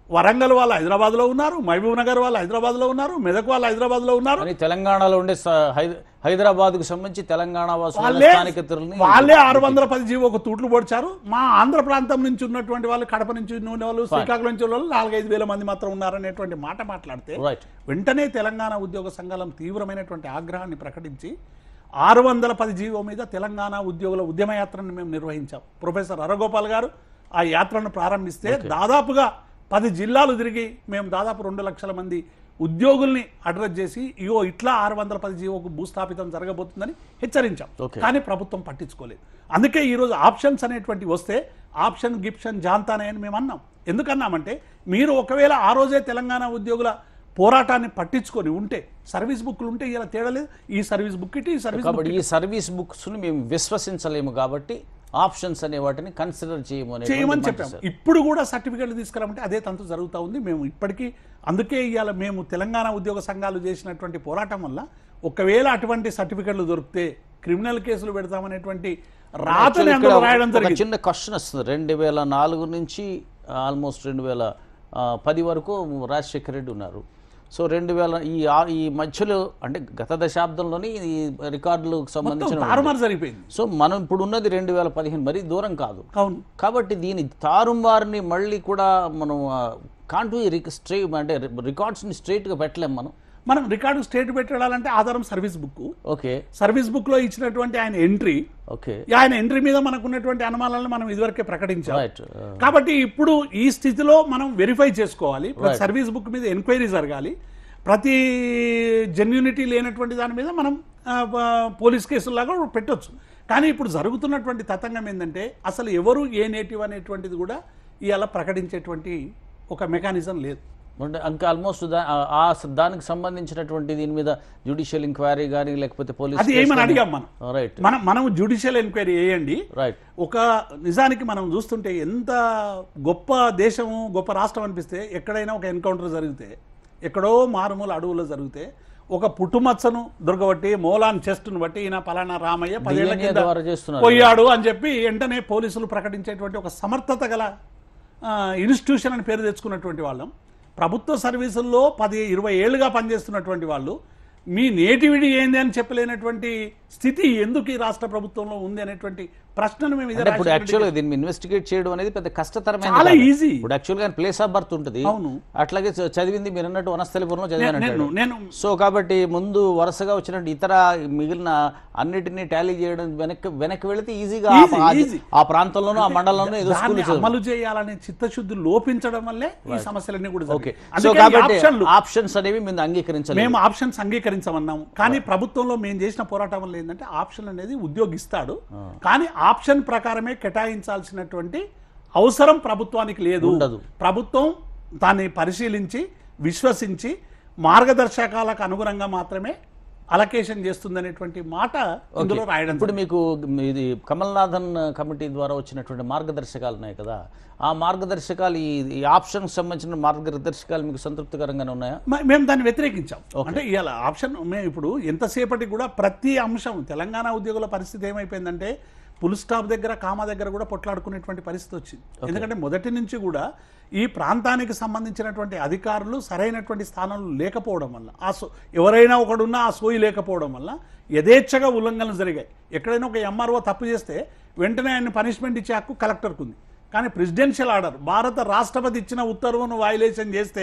వరంగల్ వాళ్ళు హైదరాబాద్లో ఉన్నారు మహబూబ్ నగర్ వాళ్ళు హైదరాబాద్లో ఉన్నారు మెదక్ వాళ్ళు హైదరాబాద్లో ఉన్నారు మరి తెలంగాణలో ఉండే స- హై- హైదరాబాద్కు సంబంధించి తెలంగాణ వాసుల వాళ్ళే స్థానికతల్ని వాళ్ళే ఆరు వందల పది జీవో ఒక తూట్లు పొడిచారు మా ఆంధ్ర ప్రాంతం నుంచి ఉన్నటువంటి వాళ్ళు కడప నుంచి ఉన్న వాళ్ళు శ్రీకాకుళం నుంచి ఉన్న వాళ్ళు నాలుగైదు వేల మంది మాత్రం ఉన్నారనేటువంటి మాట మాట్లాడితే రైట్ వెంటనే తెలంగాణ ఉద్యోగ సంఘాలం తీవ్రమైనటువంటి ఆగ్రహాన్ని ప్రకటించి ఆరు వందల పది జీవో మీద తెలంగాణ ఉద్యోగుల ఉద్యమయాత్రను మేము నిర్వహించాం ప్రొఫెసర్ అరగోపాల్ గారు ఆ యాత్రను ప్రారంభిస్తే దాదాపుగా పది జిల్లాలు తిరిగి మేము దాదాపు రెండు లక్షల మంది ఉద్యోగుల్ని అడ్రస్ చేసి ఇగో ఇట్లా ఆరు వందల పది జీవోకు భూస్థాపితం జరగబోతుందని హెచ్చరించాం Okay. కానీ ప్రభుత్వం పట్టించుకోలేదు అందుకే ఈరోజు ఆప్షన్స్ అనేటువంటి వస్తే ఆప్షన్ గిప్షన్ జాంతానే అని మేము అన్నాం ఎందుకన్నామంటే మీరు ఒకవేళ ఆ రోజే తెలంగాణ ఉద్యోగుల పోరాటాన్ని పట్టించుకొని ఉంటే సర్వీస్ బుక్లు ఉంటే ఇలా తేడలేదు ఈ సర్వీస్ బుక్ ఇటు ఈ సర్వీస్ కాబట్టి ఈ సర్వీస్ బుక్స్ని మేము విశ్వసించలేము కాబట్టి ఆప్షన్స్ అనే వాటిని కన్సిడర్ చేయము అనేటువంటి చేయమని మాట చెప్పాము సార్. ఇప్పుడు కూడా సర్టిఫికెట్లు తీసుకురామంటే అదే తంతు జరుగుతూ ఉంది మేము ఇప్పటికీ అందుకే ఇవాళ మేము తెలంగాణ ఉద్యోగ సంఘాలు చేసినటువంటి పోరాటం వల్ల ఒకవేళ అటువంటి సర్టిఫికెట్లు దొరికితే క్రిమినల్ కేసులు పెడతామనేటువంటి రాతని Actually ఇక్కడ అందులో రాయడం ఒక జరిగింది చిన్న క్వశ్చన్ వస్తుంది రెండు వేల నాలుగు నుంచి ఆల్మోస్ట్ రెండు వేల ఆ, పది వరకు రాజశేఖర రెడ్డి ఉన్నారు సో రెండు వేల ఈ ఆ- ఈ మధ్యలో అంటే గత దశాబ్దంలోని ఈ రికార్డులకు మొత్తం సంబంధించిన తారుమారు జరిగిపోయింది సో మనం ఇప్పుడు ఉన్నది రెండు వేల పదిహేను మరీ దూరం కాదు అవును కాబట్టి దీని తారుమారుని మళ్ళీ కూడా మనం కాంటూ స్ట్రే అంటే రికార్డ్స్ని స్ట్రైట్గా పెట్టలేం మనం మనం రికార్డు స్టేట్ పెట్టాలంటే ఆధారం service book okay service book లో ఇచ్చినటువంటి ఆయన ఎంట్రీ ఓకే ఆయన ఎంట్రీ మీద మనకున్నటువంటి అనుమానాలను మనం ఇదివరకే ప్రకటించాం రైట్ కాబట్టి ఇప్పుడు ఈ స్థితిలో మనం వెరిఫై చేసుకోవాలి ప్రతి సర్వీస్ బుక్ మీద ఎంక్వైరీ జరగాలి ప్రతి జెన్యూనిటీ లేనటువంటి దాని మీద మనం ఆ, ప- పోలీస్ కేసులాగా పెట్టొచ్చు కానీ ఇప్పుడు జరుగుతున్నటువంటి తతంగం ఏంటంటే అసలు ఎవరు ఏ నేటివ్ అనేటువంటిది కూడా ఇవాళ ప్రకటించేటువంటి ఒక మెకానిజం లేదు అంటే ఇంకా ఆల్మోస్ట్ ఆ దానికి సంబంధించినటువంటి దీని మీద జ్యుడిషియల్ ఎంక్వైరీ కానీ లేకపోతే పోలీస్ అది ఏమని అడిగాం మనం రైట్ మనం మనం జ్యుడిషియల్ ఎంక్వైరీ వేయండి రైట్ ఒక నిజానికి మనం చూస్తుంటే ఎంత గొప్ప దేశము గొప్ప రాష్ట్రం అనిపిస్తే ఎక్కడైనా ఒక ఎన్కౌంటర్ జరిగితే ఎక్కడో మారుమూల అడవుల్లో జరిగితే ఒక పుట్టుమచ్చను దొరకబట్టి మూలాన్ చెస్ట్ను బట్టి ఈయన పలానా రామయ్య పదేళ్ల DNA కింద ద్వారా చేస్తున్నారు పోయాడు అని చెప్పి వెంటనే పోలీసులు ప్రకటించేటువంటి ఒక సమర్థత గల ఆ, ఇన్స్టిట్యూషన్ అని పేరు తెచ్చుకున్నటువంటి వాళ్ళం ప్రభుత్వ సర్వీసుల్లో పది ఇరవై ఏళ్ళుగా పనిచేస్తున్నటువంటి వాళ్ళు మీ నేటివిటీ ఏంది అని చెప్పలేనటువంటి స్థితి ఎందుకు ఈ రాష్ట్ర ప్రభుత్వంలో ఉంది అనేటువంటి ప్రశ్నను మేము ఇదే అంటే ఇప్పుడు రాజశేఖర రెడ్డి యాక్చువల్గా దీన్ని ఇన్వెస్టిగేట్ చేయడం అనేది పెద్ద కష్టతరమైన చాలా easy. ఇప్పుడు యాక్చువల్గా ప్లేస్ ఆఫ్ బర్త్ ఉంటుంది అవును. అట్లాగే చ- చదివింది మీరు అన్నట్టు వనస్థలిపురంలో చదివాను నేను అంటాడు. నేను సో కాబట్టి ముందు వరుసగా వచ్చినట్టు ఇతర మిగిలిన అన్నిటినీ టాలీ చేయడం వెనక్కి వెనక్కి వెళితే ఈజీగా ఆ- Easy, ఆ- easy. ఆ ప్రాంతంలోనూ ఆ మండలంలోనూ ఏదో దాన్ని స్కూల్ అమలు చేయాలనే చిత్తశుద్ధి లోపించడం వల్లే ఈ సమస్యలన్నీ కూడా ఓకే జరిగాయి. సో అందుకే ఈ కాబట్టి ఆప్షన్లు ఆప్షన్స్ అనేవి మేము అంగీకరించలేదు మేము ఆప్షన్స్ అంగీకరించమన్నాము కానీ ప్రభుత్వంలో మేము చేసిన పోరాటం వల్ల ఏంటంటే ఆప్షన్ అనేది ఉద్యోగిస్తాడు కానీ ఆప్షన్ ప్రకారమే కేటాయించాల్సినటువంటి అవసరం ప్రభుత్వానికి లేదు ఉండదు. ప్రభుత్వం దాన్ని పరిశీలించి విశ్వసించి మార్గదర్శకాలకు అనుగుణంగా మాత్రమే అలకేషన్ చేస్తుందనేటువంటి మాట ఇందులో రాయడం ఇప్పుడు మీకు ఇది కమల్నాథన్ కమిటీ ద్వారా వచ్చినటువంటి మార్గదర్శకాలు ఉన్నాయి కదా ఆ మార్గదర్శకాలు ఈ ఈ ఆప్షన్కి సంబంధించిన మార్గదర్శకాలు మీకు సంతృప్తికరంగానే ఉన్నాయా మ- మేము దాన్ని వ్యతిరేకించాం అంటే ఇవాళ ఆప్షన్ మేము ఇప్పుడు ఎంతసేపటికి కూడా ప్రతి అంశం తెలంగాణ ఉద్యోగుల పరిస్థితి ఏమైపోయిందంటే పుల్ స్టాప్ దగ్గర కామా దగ్గర కూడా పొట్లాడుకునేటువంటి పరిస్థితి వచ్చింది ఎందుకంటే మొదటి నుంచి కూడా ఈ ప్రాంతానికి సంబంధించినటువంటి అధికారులు సరైనటువంటి స్థానంలో లేకపోవడం వల్ల ఆ సో ఎవరైనా ఒకడున్నా ఆ సోయి లేకపోవడం వల్ల యథేచ్ఛగా ఉల్లంఘనలు జరిగాయి ఎక్కడైనా ఒక ఎంఆర్ఓ తప్పు చేస్తే వెంటనే ఆయన పనిష్మెంట్ ఇచ్చే హక్కు కలెక్టర్కు ఉంది కానీ ప్రెసిడెన్షియల్ ఆర్డర్ భారత రాష్ట్రపతి ఇచ్చిన ఉత్తర్వును వైలేషన్ చేస్తే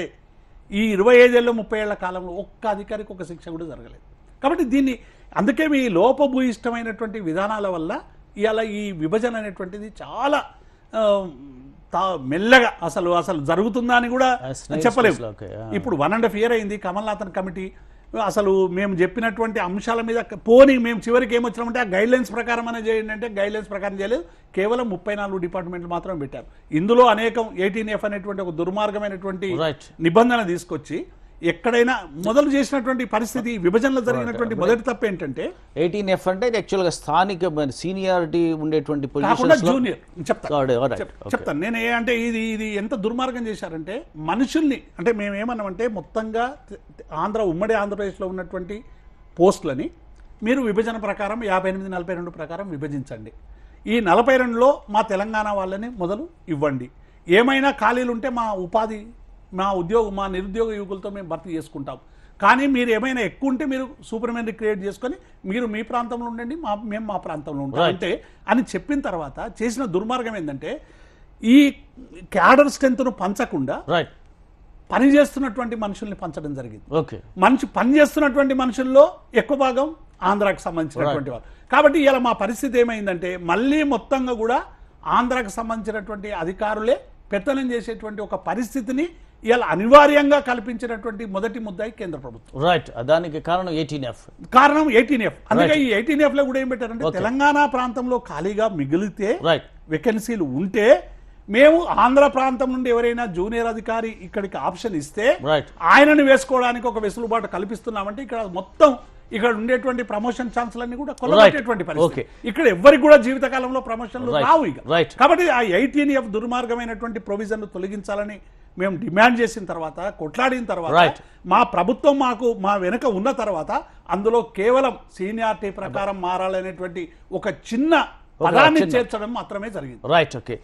ఈ ఇరవై ఐదేళ్ళు ముప్పై ఏళ్ల కాలంలో ఒక్క అధికారికి ఒక శిక్ష కూడా జరగలేదు కాబట్టి దీన్ని అందుకే మీ లోపభూయిష్టమైనటువంటి విధానాల వల్ల ఇవాళ ఈ విభజన అనేటువంటిది చాలా ఆ, తా- మెల్లగా అసలు అసలు జరుగుతుందా అని కూడా As nice చెప్పలేము as okay, yeah. ఇప్పుడు వన్ అండ్ హాఫ్ ఇయర్ అయింది కమల్నాథన్ కమిటీ అసలు మేము చెప్పినటువంటి అంశాల మీద పోనీ మేము చివరికి ఏమొచ్చినామంటే ఆ గైడ్ లైన్స్ ప్రకారం అనేది చేయండి అంటే గైడ్ లైన్స్ ప్రకారం చేయలేదు కేవలం ముప్పై నాలుగు డిపార్ట్మెంట్లు మాత్రం పెట్టారు ఇందులో అనేకం ఎయిటీన్ ఎఫ్ అనేటువంటి ఒక దుర్మార్గమైనటువంటి రైట్ నిబంధన తీసుకొచ్చి ఎక్కడైనా మొదలు చేసినటువంటి పరిస్థితి విభజనలో జరిగినటువంటి మొదటి తప్పు ఏంటంటే ఎయిటీన్ ఎఫ్ అంటే యాక్చువల్గా స్థానిక సీనియారిటీ ఉండేటువంటి కాకుండా పొజిషన్స్ జూనియర్ చెప్తా చెప్- చెప్తాను నేను ఏ అంటే ఇది ఇది ఎంత దుర్మార్గం చేశారంటే మనుషుల్ని అంటే మేము ఏమన్నామంటే మొత్తంగా తె- తె- ఆంధ్ర ఉమ్మడి ఆంధ్రప్రదేశ్లో ఉన్నటువంటి పోస్టులని మీరు విభజన ప్రకారం యాభై ఎనిమిది నలభై రెండు ప్రకారం విభజించండి ఈ నలభై రెండులో మా తెలంగాణ వాళ్ళని మొదలు ఇవ్వండి ఏమైనా ఖాళీలు ఉంటే మా ఉపాధి మా ఉద్యోగ మా నిరుద్యోగ యువకులతో మేము భర్తీ చేసుకుంటాం కానీ మీరు ఏమైనా ఎక్కువ ఉంటే మీరు సూపర్మెన్ క్రియేట్ చేసుకొని మీరు మీ ప్రాంతంలో ఉండండి మా మేము మా ప్రాంతంలో ఉంటాం Right. అంటే అని చెప్పిన తర్వాత చేసిన దుర్మార్గం ఏంటంటే ఈ క్యాడర్ స్ట్రెంత్ను పంచకుండా రైట్ పని చేస్తున్నటువంటి మనుషుల్ని పంచడం జరిగింది ఓకే మంచి పని చేస్తున్నటువంటి మనుషుల్లో ఎక్కువ భాగం ఆంధ్రాకు సంబంధించినటువంటి వారు కాబట్టి ఇలా మా పరిస్థితి ఏమైందంటే మళ్ళీ మొత్తంగా కూడా ఆంధ్రాకు సంబంధించినటువంటి అధికారులే పెత్తనం చేసేటువంటి ఒక పరిస్థితిని ఇలా అనివార్యంగా కల్పించినటువంటి మొదటి ముద్దాయి కేంద్ర ప్రభుత్వం రైట్ దానికి కారణం ఎయిటీన్ ఎఫ్ కారణం ఎయిటీన్ ఎఫ్ అందుకే ఈ ఎయిటీన్ ఎఫ్ లో కూడా ఏం పెట్టారంటే తెలంగాణ ప్రాంతంలో ఖాళీగా మిగిలితే రైట్ వేకెన్సీలు ఉంటే మేము ఆంధ్ర ప్రాంతం నుండి ఎవరైనా జూనియర్ అధికారి ఇక్కడికి ఆప్షన్ ఇస్తే రైట్ ఆయనను వేసుకోవడానికి ఒక వెసులుబాటు కల్పిస్తున్నామంటే ఇక్కడ మొత్తం ఇక్కడ ఉండేటువంటి ప్రమోషన్ ఛాన్సులన్నీ కూడా కొల్లగొట్టేటువంటి పరిస్థితి Okay. ఇక్కడ ఎవరికి కూడా జీవితకాలంలో ప్రమోషన్లు Right. రావు ఇక Right. కాబట్టి ఆ ఎయిటీన్ ఎఫ్ దుర్మార్గమైనటువంటి ప్రొవిజన్ తొలగించాలని మేము డిమాండ్ చేసిన తర్వాత కొట్లాడిన తర్వాత Right. మా ప్రభుత్వం మాకు మా వెనుక ఉన్న తర్వాత అందులో కేవలం సీనియారిటీ ప్రకారం మారాలనేటువంటి ఒక చిన్న పదాన్ని చిన్న- చేర్చడం మాత్రమే జరిగింది రైట్ ఓకే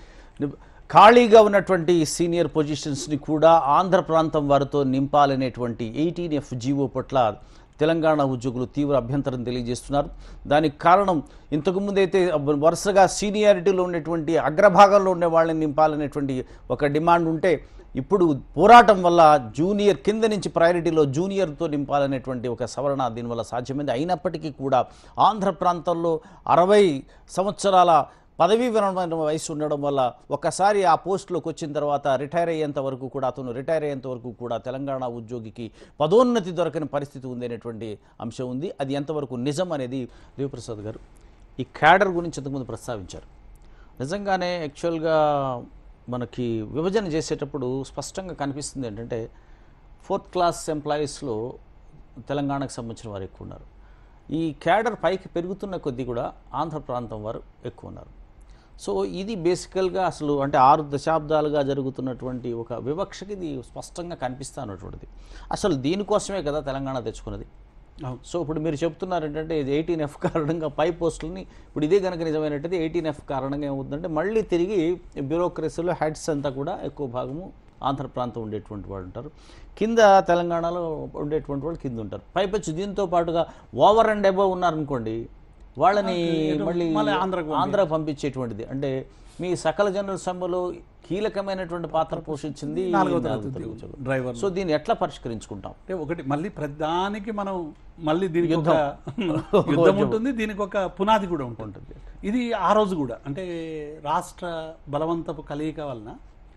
ఖాళీగా ఉన్నటువంటి సీనియర్ పొజిషన్స్ని కూడా ఆంధ్ర ప్రాంతం వారితో నింపాలనేటువంటి ఎయిటీన్ ఎఫ్ జీవో పట్ల తెలంగాణ ఉద్యోగులు తీవ్ర అభ్యంతరం తెలియజేస్తున్నారు దానికి కారణం ఇంతకుముందు అయితే వరుసగా సీనియారిటీలో ఉన్నటువంటి అగ్రభాగంలో ఉండే వాళ్ళని నింపాలనేటువంటి ఒక డిమాండ్ ఉంటే ఇప్పుడు పోరాటం వల్ల జూనియర్ కింద నుంచి ప్రయారిటీలో జూనియర్తో నింపాలనేటువంటి ఒక సవరణ దీనివల్ల సాధ్యమైంది అయినప్పటికీ కూడా ఆంధ్ర ప్రాంతంలో అరవై సంవత్సరాల పదవీ విరమణ వయసు ఉండడం వల్ల ఒక్కసారి ఆ పోస్టులోకి వచ్చిన తర్వాత రిటైర్ అయ్యేంత వరకు కూడా అతను రిటైర్ అయ్యేంత వరకు కూడా తెలంగాణ ఉద్యోగికి పదోన్నతి దొరకని పరిస్థితి ఉంది అనేటువంటి అంశం ఉంది అది ఎంతవరకు నిజం అనేది దేవప్రసాద్ గారు ఈ క్యాడర్ గురించి ఇంతకుముందు ప్రస్తావించారు నిజంగానే యాక్చువల్గా మనకి విభజన చేసేటప్పుడు స్పష్టంగా కనిపిస్తుంది ఏంటంటే ఫోర్త్ క్లాస్ ఎంప్లాయీస్లో తెలంగాణకు సంబంధించిన వారు ఎక్కువ ఉన్నారు ఈ క్యాడర్ పైకి పెరుగుతున్న కొద్దీ కూడా ఆంధ్ర ప్రాంతం వారు ఎక్కువ ఉన్నారు సో ఇది బేసికల్గా అసలు అంటే ఆరు దశాబ్దాలుగా జరుగుతున్నటువంటి ఒక వివక్షకి ఇది స్పష్టంగా కనిపిస్తా ఉన్నటువంటిది అసలు దీనికోసమే కదా తెలంగాణ తెచ్చుకున్నది అవును. సో ఇప్పుడు మీరు చెప్తున్నారు ఏంటంటే ఇది ఎయిటీన్ ఎఫ్ కారణంగా పై పోస్టులని ఇప్పుడు ఇదే కనుక నిజమైనట్టయితే ఎయిటీన్ ఎఫ్ కారణంగా ఏమవుతుందంటే మళ్ళీ తిరిగి బ్యూరోక్రసీలో హెడ్స్ అంతా కూడా ఎక్కువ భాగము ఆంధ్ర ప్రాంతం ఉండేటువంటి వాళ్ళు ఉంటారు కింద తెలంగాణలో ఉండేటువంటి వాళ్ళు కింద ఉంటారు పైపచ్చు దీంతో పాటుగా ఓవర్ అండ్ అబవ్ ఉన్నారనుకోండి వాళ్ళని మళ్ళీ మళ్ళీ ఆంధ్రకు ఆంధ్రాకు పంపించేటువంటిది అంటే మీ సకల జనరల్ సభలో కీలకమైనటువంటి పాత్ర పోషించింది నాలుగో నాలుగో తరగతి తరగతి ఉద్యోగులు. డ్రైవర్ సో దీన్ని ఎట్లా పరిష్కరించుకుంటాం అంటే ఒకటి మళ్ళీ ప్రధానికి మనం మళ్ళీ దీనికి ఒక యుద్ధం ఉంటుంది దీనికి ఒక పునాది కూడా ఉంటుంది ఇది ఆ రోజు కూడా అంటే రాష్ట్ర బలవంతపు కలయిక వలన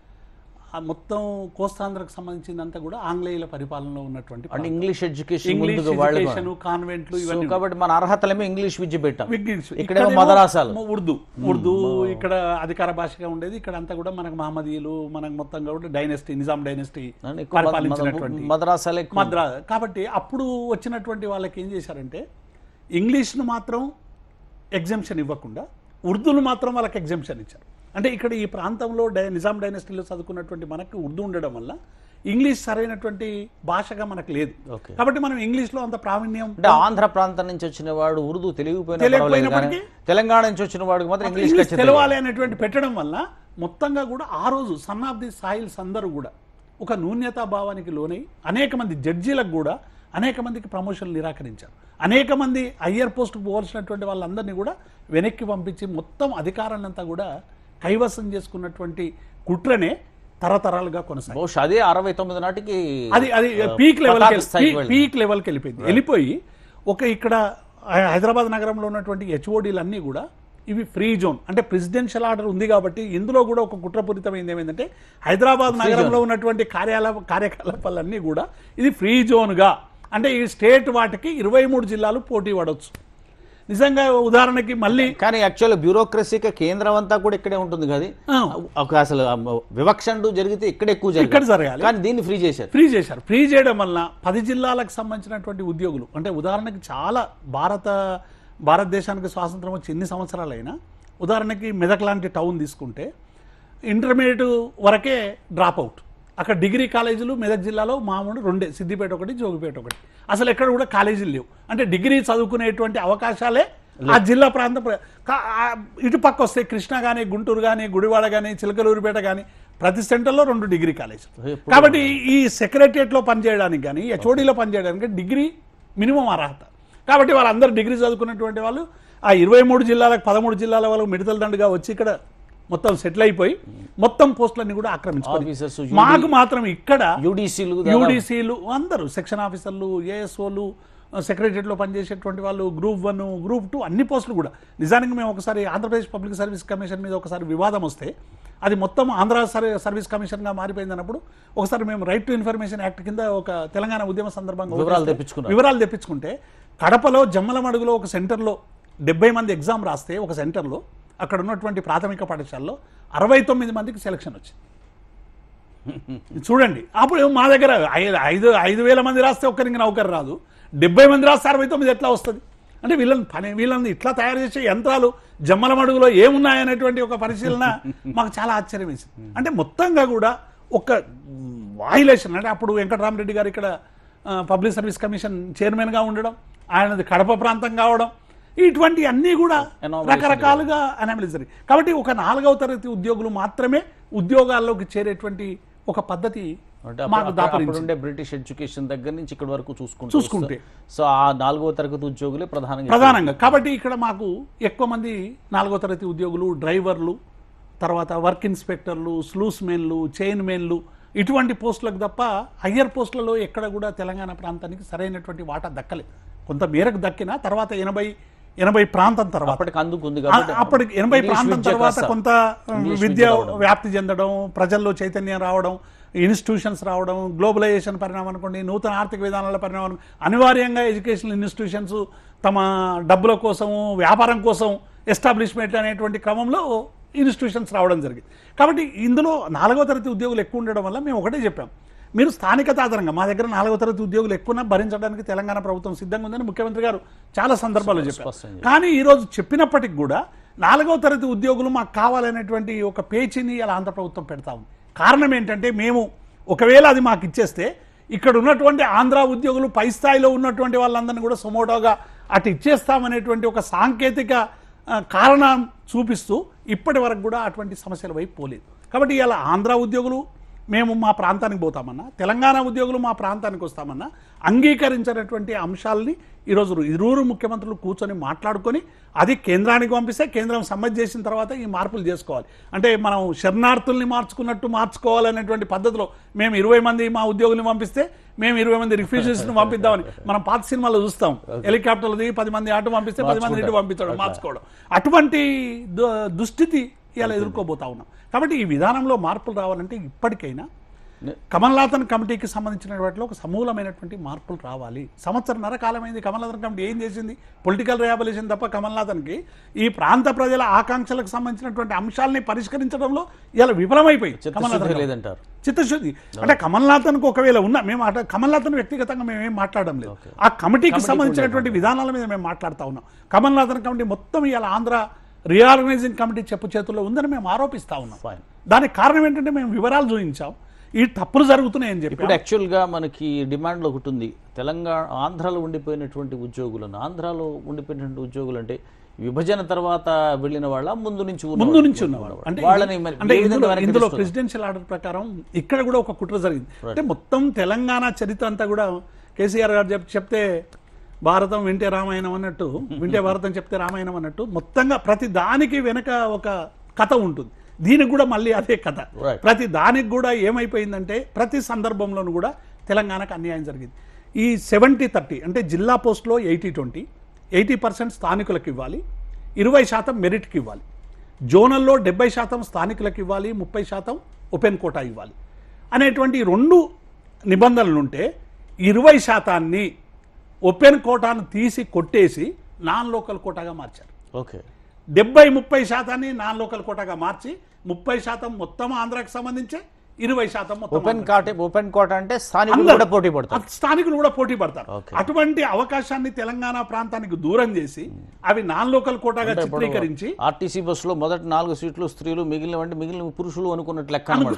ఆ మొత్తం కోస్తాంధ్రకు సంబంధించిందంతా కూడా ఆంగ్లేయుల పరిపాలనలో ఉన్నటువంటి అంటే ఇంగ్లీష్ ఎడ్యుకేషన్ ఇంగ్లీష్ ముందుగా వాళ్ళు ఎడ్యుకేషన్ కాన్వెంట్లు సో ఇవన్నీ కాబట్టి మన అర్హతలేమో ఇంగ్లీష్ విద్య పెట్టాం ఇంగ్లీష్ ఇక్కడేమో ఇక్కడేమో మదరాసాలు ఉర్దూ ఉర్దూ ఇక్కడ అధికార భాషగా ఉండేది ఇక్కడ అంతా కూడా మనకు మహమ్మదీయులు మనకు మొత్తం కూడా డైనెస్టీ నిజాం డైనెస్టీ అంటే ఎక్కువ మద- పరిపాలించినటువంటి మద- మద్రాసాలే ఎక్కువ. మద్రా కాబట్టి అప్పుడు వచ్చినటువంటి వాళ్ళకి ఏం చేశారంటే ఇంగ్లీష్ను మాత్రం ఎగ్జంప్షన్ ఇవ్వకుండా ఉర్దూను మాత్రం వాళ్ళకి ఎగ్జంప్షన్ ఇచ్చారు అంటే ఇక్కడ ఈ ప్రాంతంలో డై నిజాం డైనస్టీలో చదువుకున్నటువంటి మనకు ఉర్దూ ఉండడం వల్ల ఇంగ్లీష్ సరైనటువంటి భాషగా మనకు లేదు ఓకే కాబట్టి మనం ఇంగ్లీష్లో అంత ప్రావీణ్యం అంటే ఆంధ్ర ప్రాంతం నుంచి వచ్చిన వాడు ఉర్దూ తెలియకపోయినా పర్వాలేదు కానీ తెలియకపోయినప్పటికీ తెలంగాణ నుంచి వచ్చిన వాడికి మాత్రం ఇంగ్లీష్ ఇంగ్లీష్ ఖచ్చితంగా తెలవాలి అనేటువంటి పెట్టడం వల్ల మొత్తంగా కూడా ఆ రోజు సన్ ఆఫ్ ది సాయిల్స్ అందరూ కూడా ఒక న్యూన్యతా భావానికి లోనై అనేక మంది జడ్జీలకు కూడా అనేక మందికి ప్రమోషన్లు నిరాకరించారు అనేక మంది హయ్యర్ పోస్ట్కి పోవాల్సినటువంటి వాళ్ళందరినీ కూడా వెనక్కి పంపించి మొత్తం అధికారాన్నంతా కూడా కైవసం చేసుకున్నటువంటి కుట్రనే తరతరాలుగా కొనసాగింది బహుశా అదే అరవై తొమ్మిది నాటికి అది అది ఆ, పీక్ లెవెల్ పతాక స్థాయికి వెళ్ళింది. పీక్ లెవెల్కి వెళ్ళిపోయింది వెళ్ళిపోయి ఒక ఇక్కడ హై- హైదరాబాద్ నగరంలో ఉన్నటువంటి హెచ్ఓడీలు అన్నీ కూడా ఇవి ఫ్రీ జోన్ అంటే ప్రెసిడెన్షియల్ ఆర్డర్ ఉంది కాబట్టి ఇందులో కూడా ఒక కుట్రపూరితమైంది ఏమైందంటే హైదరాబాద్ నగరంలో ఉన్నటువంటి కార్యాలయ కార్యకలాపాలన్నీ కూడా ఇది ఫ్రీ జోన్గా అంటే ఈ స్టేట్ వాటికి ఇరవై మూడు జిల్లాలు పోటీ పడవచ్చు నిజంగా ఉదాహరణకి మళ్ళీ కానీ యాక్చువల్ బ్యూరోక్రసీకి కేంద్రం అంతా కూడా ఇక్కడే ఉంటుంది కదా ఆ, ఒక అసలు ఆ వివక్ష అంటూ జరిగితే ఇక్కడ ఎక్కువ ఇక్కడ జరగాలి జరగాలి కానీ దీన్ని ఫ్రీ చేశారు ఫ్రీ చేశారు ఫ్రీ చేయడం వల్ల పది జిల్లాలకు సంబంధించినటువంటి ఉద్యోగులు అంటే ఉదాహరణకి చాలా భారత భారతదేశానికి స్వాతంత్రం వచ్చి ఎన్ని సంవత్సరాలైనా ఉదాహరణకి మెదక్ లాంటి టౌన్ తీసుకుంటే ఇంటర్మీడియట్ వరకే డ్రాప్ అవుట్ అక్కడ డిగ్రీ కాలేజీలు మెదక్ జిల్లాలో మామూలు రెండే సిద్దిపేట ఒకటి జోగిపేట ఒకటి అసలు ఎక్కడ కూడా కాలేజీలు లేవు అంటే డిగ్రీ చదువుకునేటువంటి అవకాశాలే ఆ జిల్లా ప్రాంతం ప్ర- కా- ఆ ఇటు పక్క వస్తే కృష్ణ కానీ గుంటూరు కానీ గుడివాడ కానీ చిలకలూరుపేట కానీ ప్రతి సెంటర్లో రెండు డిగ్రీ కాలేజ్ ఎప్పుడు కాబట్టి ఈ సెక్రటరియట్లో పనిచేయడానికి కానీ హెచ్ఓడిలో పనిచేయడానికి డిగ్రీ మినిమం అర్హత కాబట్టి వాళ్ళందరూ డిగ్రీ చదువుకున్నటువంటి వాళ్ళు ఆ ఇరవై మూడు జిల్లాలకు పదమూడు జిల్లాల వాళ్ళకు మిడతల దండుగా వచ్చి ఇక్కడ మొత్తం సెటిల్ అయిపోయి మొత్తం పోస్టులన్నీ కూడా ఆక్రమించుకోవాలి ఆఫీసర్స్ మాకు మాత్రం ఇక్కడ యూడీసీలు యూడీసీలు అందరూ సెక్షన్ ఆఫీసర్లు ఏఎస్ఓలు సెక్రటరియట్లో పనిచేసేటువంటి వాళ్ళు గ్రూప్ వన్ గ్రూప్ టూ అన్ని పోస్టులు కూడా నిజానికి మేము ఒకసారి ఆంధ్రప్రదేశ్ పబ్లిక్ సర్వీస్ కమిషన్ మీద ఒకసారి వివాదం వస్తే అది మొత్తం ఆంధ్ర సర్- సర్వీస్ కమిషన్గా మారిపోయింది అన్నప్పుడు ఒకసారి మేము రైట్ టు ఇన్ఫర్మేషన్ యాక్ట్ కింద ఒక తెలంగాణ ఉద్యమ సందర్భంగా వివరాలు ఓటేస్తే తెప్పించుకున్నారు. వివరాలు తెప్పించుకుంటే కడపలో జమ్మలమడుగులో ఒక సెంటర్లో డెబ్బై మంది ఎగ్జామ్ రాస్తే ఒక సెంటర్లో అక్కడ ఉన్నటువంటి ప్రాథమిక పాఠశాలలో అరవై తొమ్మిది మందికి సెలక్షన్ వచ్చింది చూడండి అప్పుడు మా దగ్గర ఐదు ఐదు ఐదు వేల మంది రాస్తే ఒక్కరికి నౌకరు రాదు డెబ్బై మంది రాస్తే అరవై తొమ్మిది ఎట్లా వస్తుంది అంటే వీళ్ళని పని వీళ్ళని ఇట్లా తయారు చేసే యంత్రాలు జమ్మల మడుగులో ఏమున్నాయనేటువంటి ఒక పరిశీలన మాకు చాలా ఆశ్చర్యం వేసింది అంటే మొత్తంగా కూడా ఒక వాయిలేషన్ అంటే అప్పుడు వెంకటరామరెడ్డి గారు ఇక్కడ ఆ, పబ్లిక్ సర్వీస్ కమిషన్ చైర్మన్గా ఉండడం ఆయనది కడప ప్రాంతం కావడం ఇటువంటి అన్నీ కూడా Anomalies రకరకాలుగా అనామలీస్ జరిగాయి కాబట్టి ఒక నాలుగవ తరగతి ఉద్యోగులు మాత్రమే ఉద్యోగాల్లోకి చేరేటువంటి ఒక పద్ధతి అంటే అప్పుడు- మాకు అప్పుడు- దాపరించింది అప్పుడు ఉండే బ్రిటిష్ ఎడ్యుకేషన్ దగ్గర నుంచి ఇక్కడ వరకు చూసుకుంటే చూసుకుంటే. సో ఆ నాలుగో తరగతి ఉద్యోగులే ప్రధానంగా ప్రధానంగా కాబట్టి ఇక్కడ మాకు ఎక్కువ మంది నాలుగో తరగతి ఉద్యోగులు డ్రైవర్లు తర్వాత వర్క్ ఇన్స్పెక్టర్లు స్లూస్ మెన్లు చైన్ మెన్లు ఇటువంటి పోస్టులకు తప్ప హయ్యర్ పోస్టులలో ఎక్కడ కూడా తెలంగాణ ప్రాంతానికి సరైనటువంటి వాటా దక్కలేదు కొంత మేరకు దక్కిన తర్వాత ఎనభై ఎనభై ప్రాంతం తర్వాత అప్పటికి అందుకు ఉంది ఆ- కాబట్టి అప్పటికి ఎనభై ఇంగ్లీష్ ప్రాంతం విద్య తర్వాత కాస్త కొంత ఇంగ్లీష్ విద్య విద్య రావడం. వ్యాప్తి చెందడం ప్రజల్లో చైతన్యం రావడం ఇన్స్టిట్యూషన్స్ రావడం గ్లోబలైజేషన్ పరిణామం అనుకోండి నూతన ఆర్థిక విధానాల పరిణామం అనివార్యంగా ఎడ్యుకేషనల్ ఇన్స్టిట్యూషన్స్ తమ డబ్బుల కోసం వ్యాపారం కోసం ఎస్టాబ్లిష్మెంట్ అనేటువంటి క్రమంలో ఇన్స్టిట్యూషన్స్ రావడం జరిగింది కాబట్టి ఇందులో నాలుగో తరగతి ఉద్యోగులు ఎక్కువ ఉండడం వల్ల మేము ఒకటే చెప్పాం మీరు స్థానికత ఆధారంగా మా దగ్గర నాలుగో తరగతి ఉద్యోగులు ఎక్కువ భరించడానికి తెలంగాణ ప్రభుత్వం సిద్ధంగా ఉందని ముఖ్యమంత్రి గారు చాలా సందర్భాల్లో చెప్పారు స్పష్టం చేశారు. కానీ ఈరోజు చెప్పినప్పటికి కూడా నాలుగవ తరగతి ఉద్యోగులు మాకు కావాలనేటువంటి ఒక పేచీని ఇలా ఆంధ్ర ప్రభుత్వం పెడతా ఉంది కారణం ఏంటంటే మేము ఒకవేళ అది మాకు ఇచ్చేస్తే ఇక్కడ ఉన్నటువంటి ఆంధ్ర ఉద్యోగులు పై స్థాయిలో ఉన్నటువంటి వాళ్ళందరినీ కూడా సుమోటోగా అటు ఇచ్చేస్తామనేటువంటి ఒక సాంకేతిక ఆ, కారణం చూపిస్తూ ఇప్పటి వరకు కూడా అటువంటి సమస్యల వైపు పోలేదు కాబట్టి ఇలా ఆంధ్ర ఉద్యోగులు మేము మా ప్రాంతానికి పోతామన్నా తెలంగాణ ఉద్యోగులు మా ప్రాంతానికి వస్తామన్నా అంగీకరించినటువంటి అంశాలని ఈరోజు ఇరువురు ముఖ్యమంత్రులు కూర్చొని మాట్లాడుకొని అది కేంద్రానికి పంపిస్తే కేంద్రం సమ్మతి చేసిన తర్వాత ఈ మార్పులు చేసుకోవాలి అంటే మనం శరణార్థుల్ని మార్చుకున్నట్టు మార్చుకోవాలనేటువంటి పద్ధతిలో మేము ఇరవై మంది మా ఉద్యోగుల్ని పంపిస్తే మేము ఇరవై మంది రిఫ్యూజీస్ని పంపిద్దామని మనం పాత సినిమాలో చూస్తాం హెలికాప్టర్లు దిగి పది మంది అటు పంపిస్తే పది మంది ఇటు పంపించడం మార్చుకోవడం అటువంటి దు- దుస్థితి ఇలా ఎదుర్కోబోతా ఉన్నాం కాబట్టి ఈ విధానంలో మార్పులు రావాలంటే ఇప్పటికైనా నే- కమల్నాథన్ కమిటీకి సంబంధించిన వాటిలో ఒక సమూలమైనటువంటి మార్పులు రావాలి సంవత్సరన్నర కాలమైంది కమల్నాథన్ కమిటీ ఏం చేసింది పొలిటికల్ రియాబిలేషన్ తప్ప కమల్నాథన్కి ఈ ప్రాంత ప్రజల ఆకాంక్షలకు సంబంధించినటువంటి అంశాలని పరిష్కరించడంలో ఇలా విఫలమైపోయింది చిత్తశుద్ధి కమల్నాథన్ కమిటీ. లేదంటారు చిత్తశుద్ధి అంటే కమల్నాథన్కి ఒకవేళ ఉన్నా మేము అట కమల్నాథన్ వ్యక్తిగతంగా మేము ఏం మాట్లాడడం లేదు ఆ కమిటీకి కమిటీకి సంబంధించినటువంటి విధానాల మీద మేము మాట్లాడుతా ఉన్నాం కమల్నాథన్ కమిటీ మొత్తం ఇవాళ ఆంధ్ర రీఆర్గనైజింగ్ కమిటీ చెప్పు చేతుల్లో ఉందని మేము ఆరోపిస్తా ఉన్నాం ఫైన్ దానికి కారణం ఏంటంటే మేము వివరాలు చూపించాం ఈ తప్పులు జరుగుతున్నాయని చెప్పి ఇప్పుడు యాక్చువల్గా మనకి డిమాండ్లో ఒకటి ఉంది తెలంగాణ ఆంధ్రాలో ఉండిపోయినటువంటి ఉద్యోగులను ఆంధ్రాలో ఉండిపోయినటువంటి ఉద్యోగులు అంటే విభజన తర్వాత వెళ్ళిన వాళ్ళ ముందు నుంచి ఉన్న ముందు వాళ్ళు? నుంచి ఉన్నవాడు అంటే వాళ్ళని మరి అంటే ఏ విధంగా ఇందులో వెనక్కి ఇందులో తీసుకొస్తారు? ప్రెసిడెన్షియల్ ఆర్డర్ ప్రకారం ఇక్కడ కూడా ఒక కుట్ర జరిగింది అంటే మొత్తం తెలంగాణ చరిత్ర అంతా కూడా కేసీఆర్ గారు చెప్ చెప్తే భారతం వింటే రామాయణం అన్నట్టు వింటే భారతం చెప్తే రామాయణం అన్నట్టు మొత్తంగా ప్రతి దానికి వెనక ఒక కథ ఉంటుంది దీనికి కూడా మళ్ళీ అదే కథ Right. ప్రతి దానికి కూడా ఏమైపోయిందంటే ప్రతి సందర్భంలోనూ కూడా తెలంగాణకు అన్యాయం జరిగింది ఈ సెవెంటీ థర్టీ అంటే జిల్లా పోస్ట్లో ఎయిటీ ట్వంటీ ఎయిటీ పర్సెంట్ స్థానికులకు ఇవ్వాలి ఇరవై శాతం మెరిట్కి ఇవ్వాలి జోనల్లో డెబ్బై శాతం స్థానికులకు ఇవ్వాలి ముప్పై శాతం ఓపెన్ కోటా ఇవ్వాలి అనేటువంటి ఈ రెండు నిబంధనలు ఉంటే ఇరవై శాతాన్ని ఓపెన్ కోటాను తీసి కొట్టేసి నాన్ లోకల్ కోటాగా మార్చారు ఓకే డెబ్బై ముప్పై శాతాన్ని నాన్ లోకల్ కోటాగా మార్చి ముప్పై శాతం మొత్తం ఆంధ్రాకి సంబంధించి ఇరవై శాతం మొత్తం ఓపెన్ కాట్ ఓపెన్ కోట అంటే స్థానికులు అందరూ. కూడా పోటీ పడతారు ఆ స్థానికులు కూడా పోటీ పడతారు Okay. అటువంటి అవకాశాన్ని తెలంగాణ ప్రాంతానికి దూరం చేసి అవి నాన్ లోకల్ కోటాగా చిత్రీకరించి ఆర్టీసీ బస్సులో మొదటి నాలుగు సీట్లు స్త్రీలు మిగిలిన అంటే మిగిలిన పురుషులు అనుకున్నట్లు లెక్క అనమాట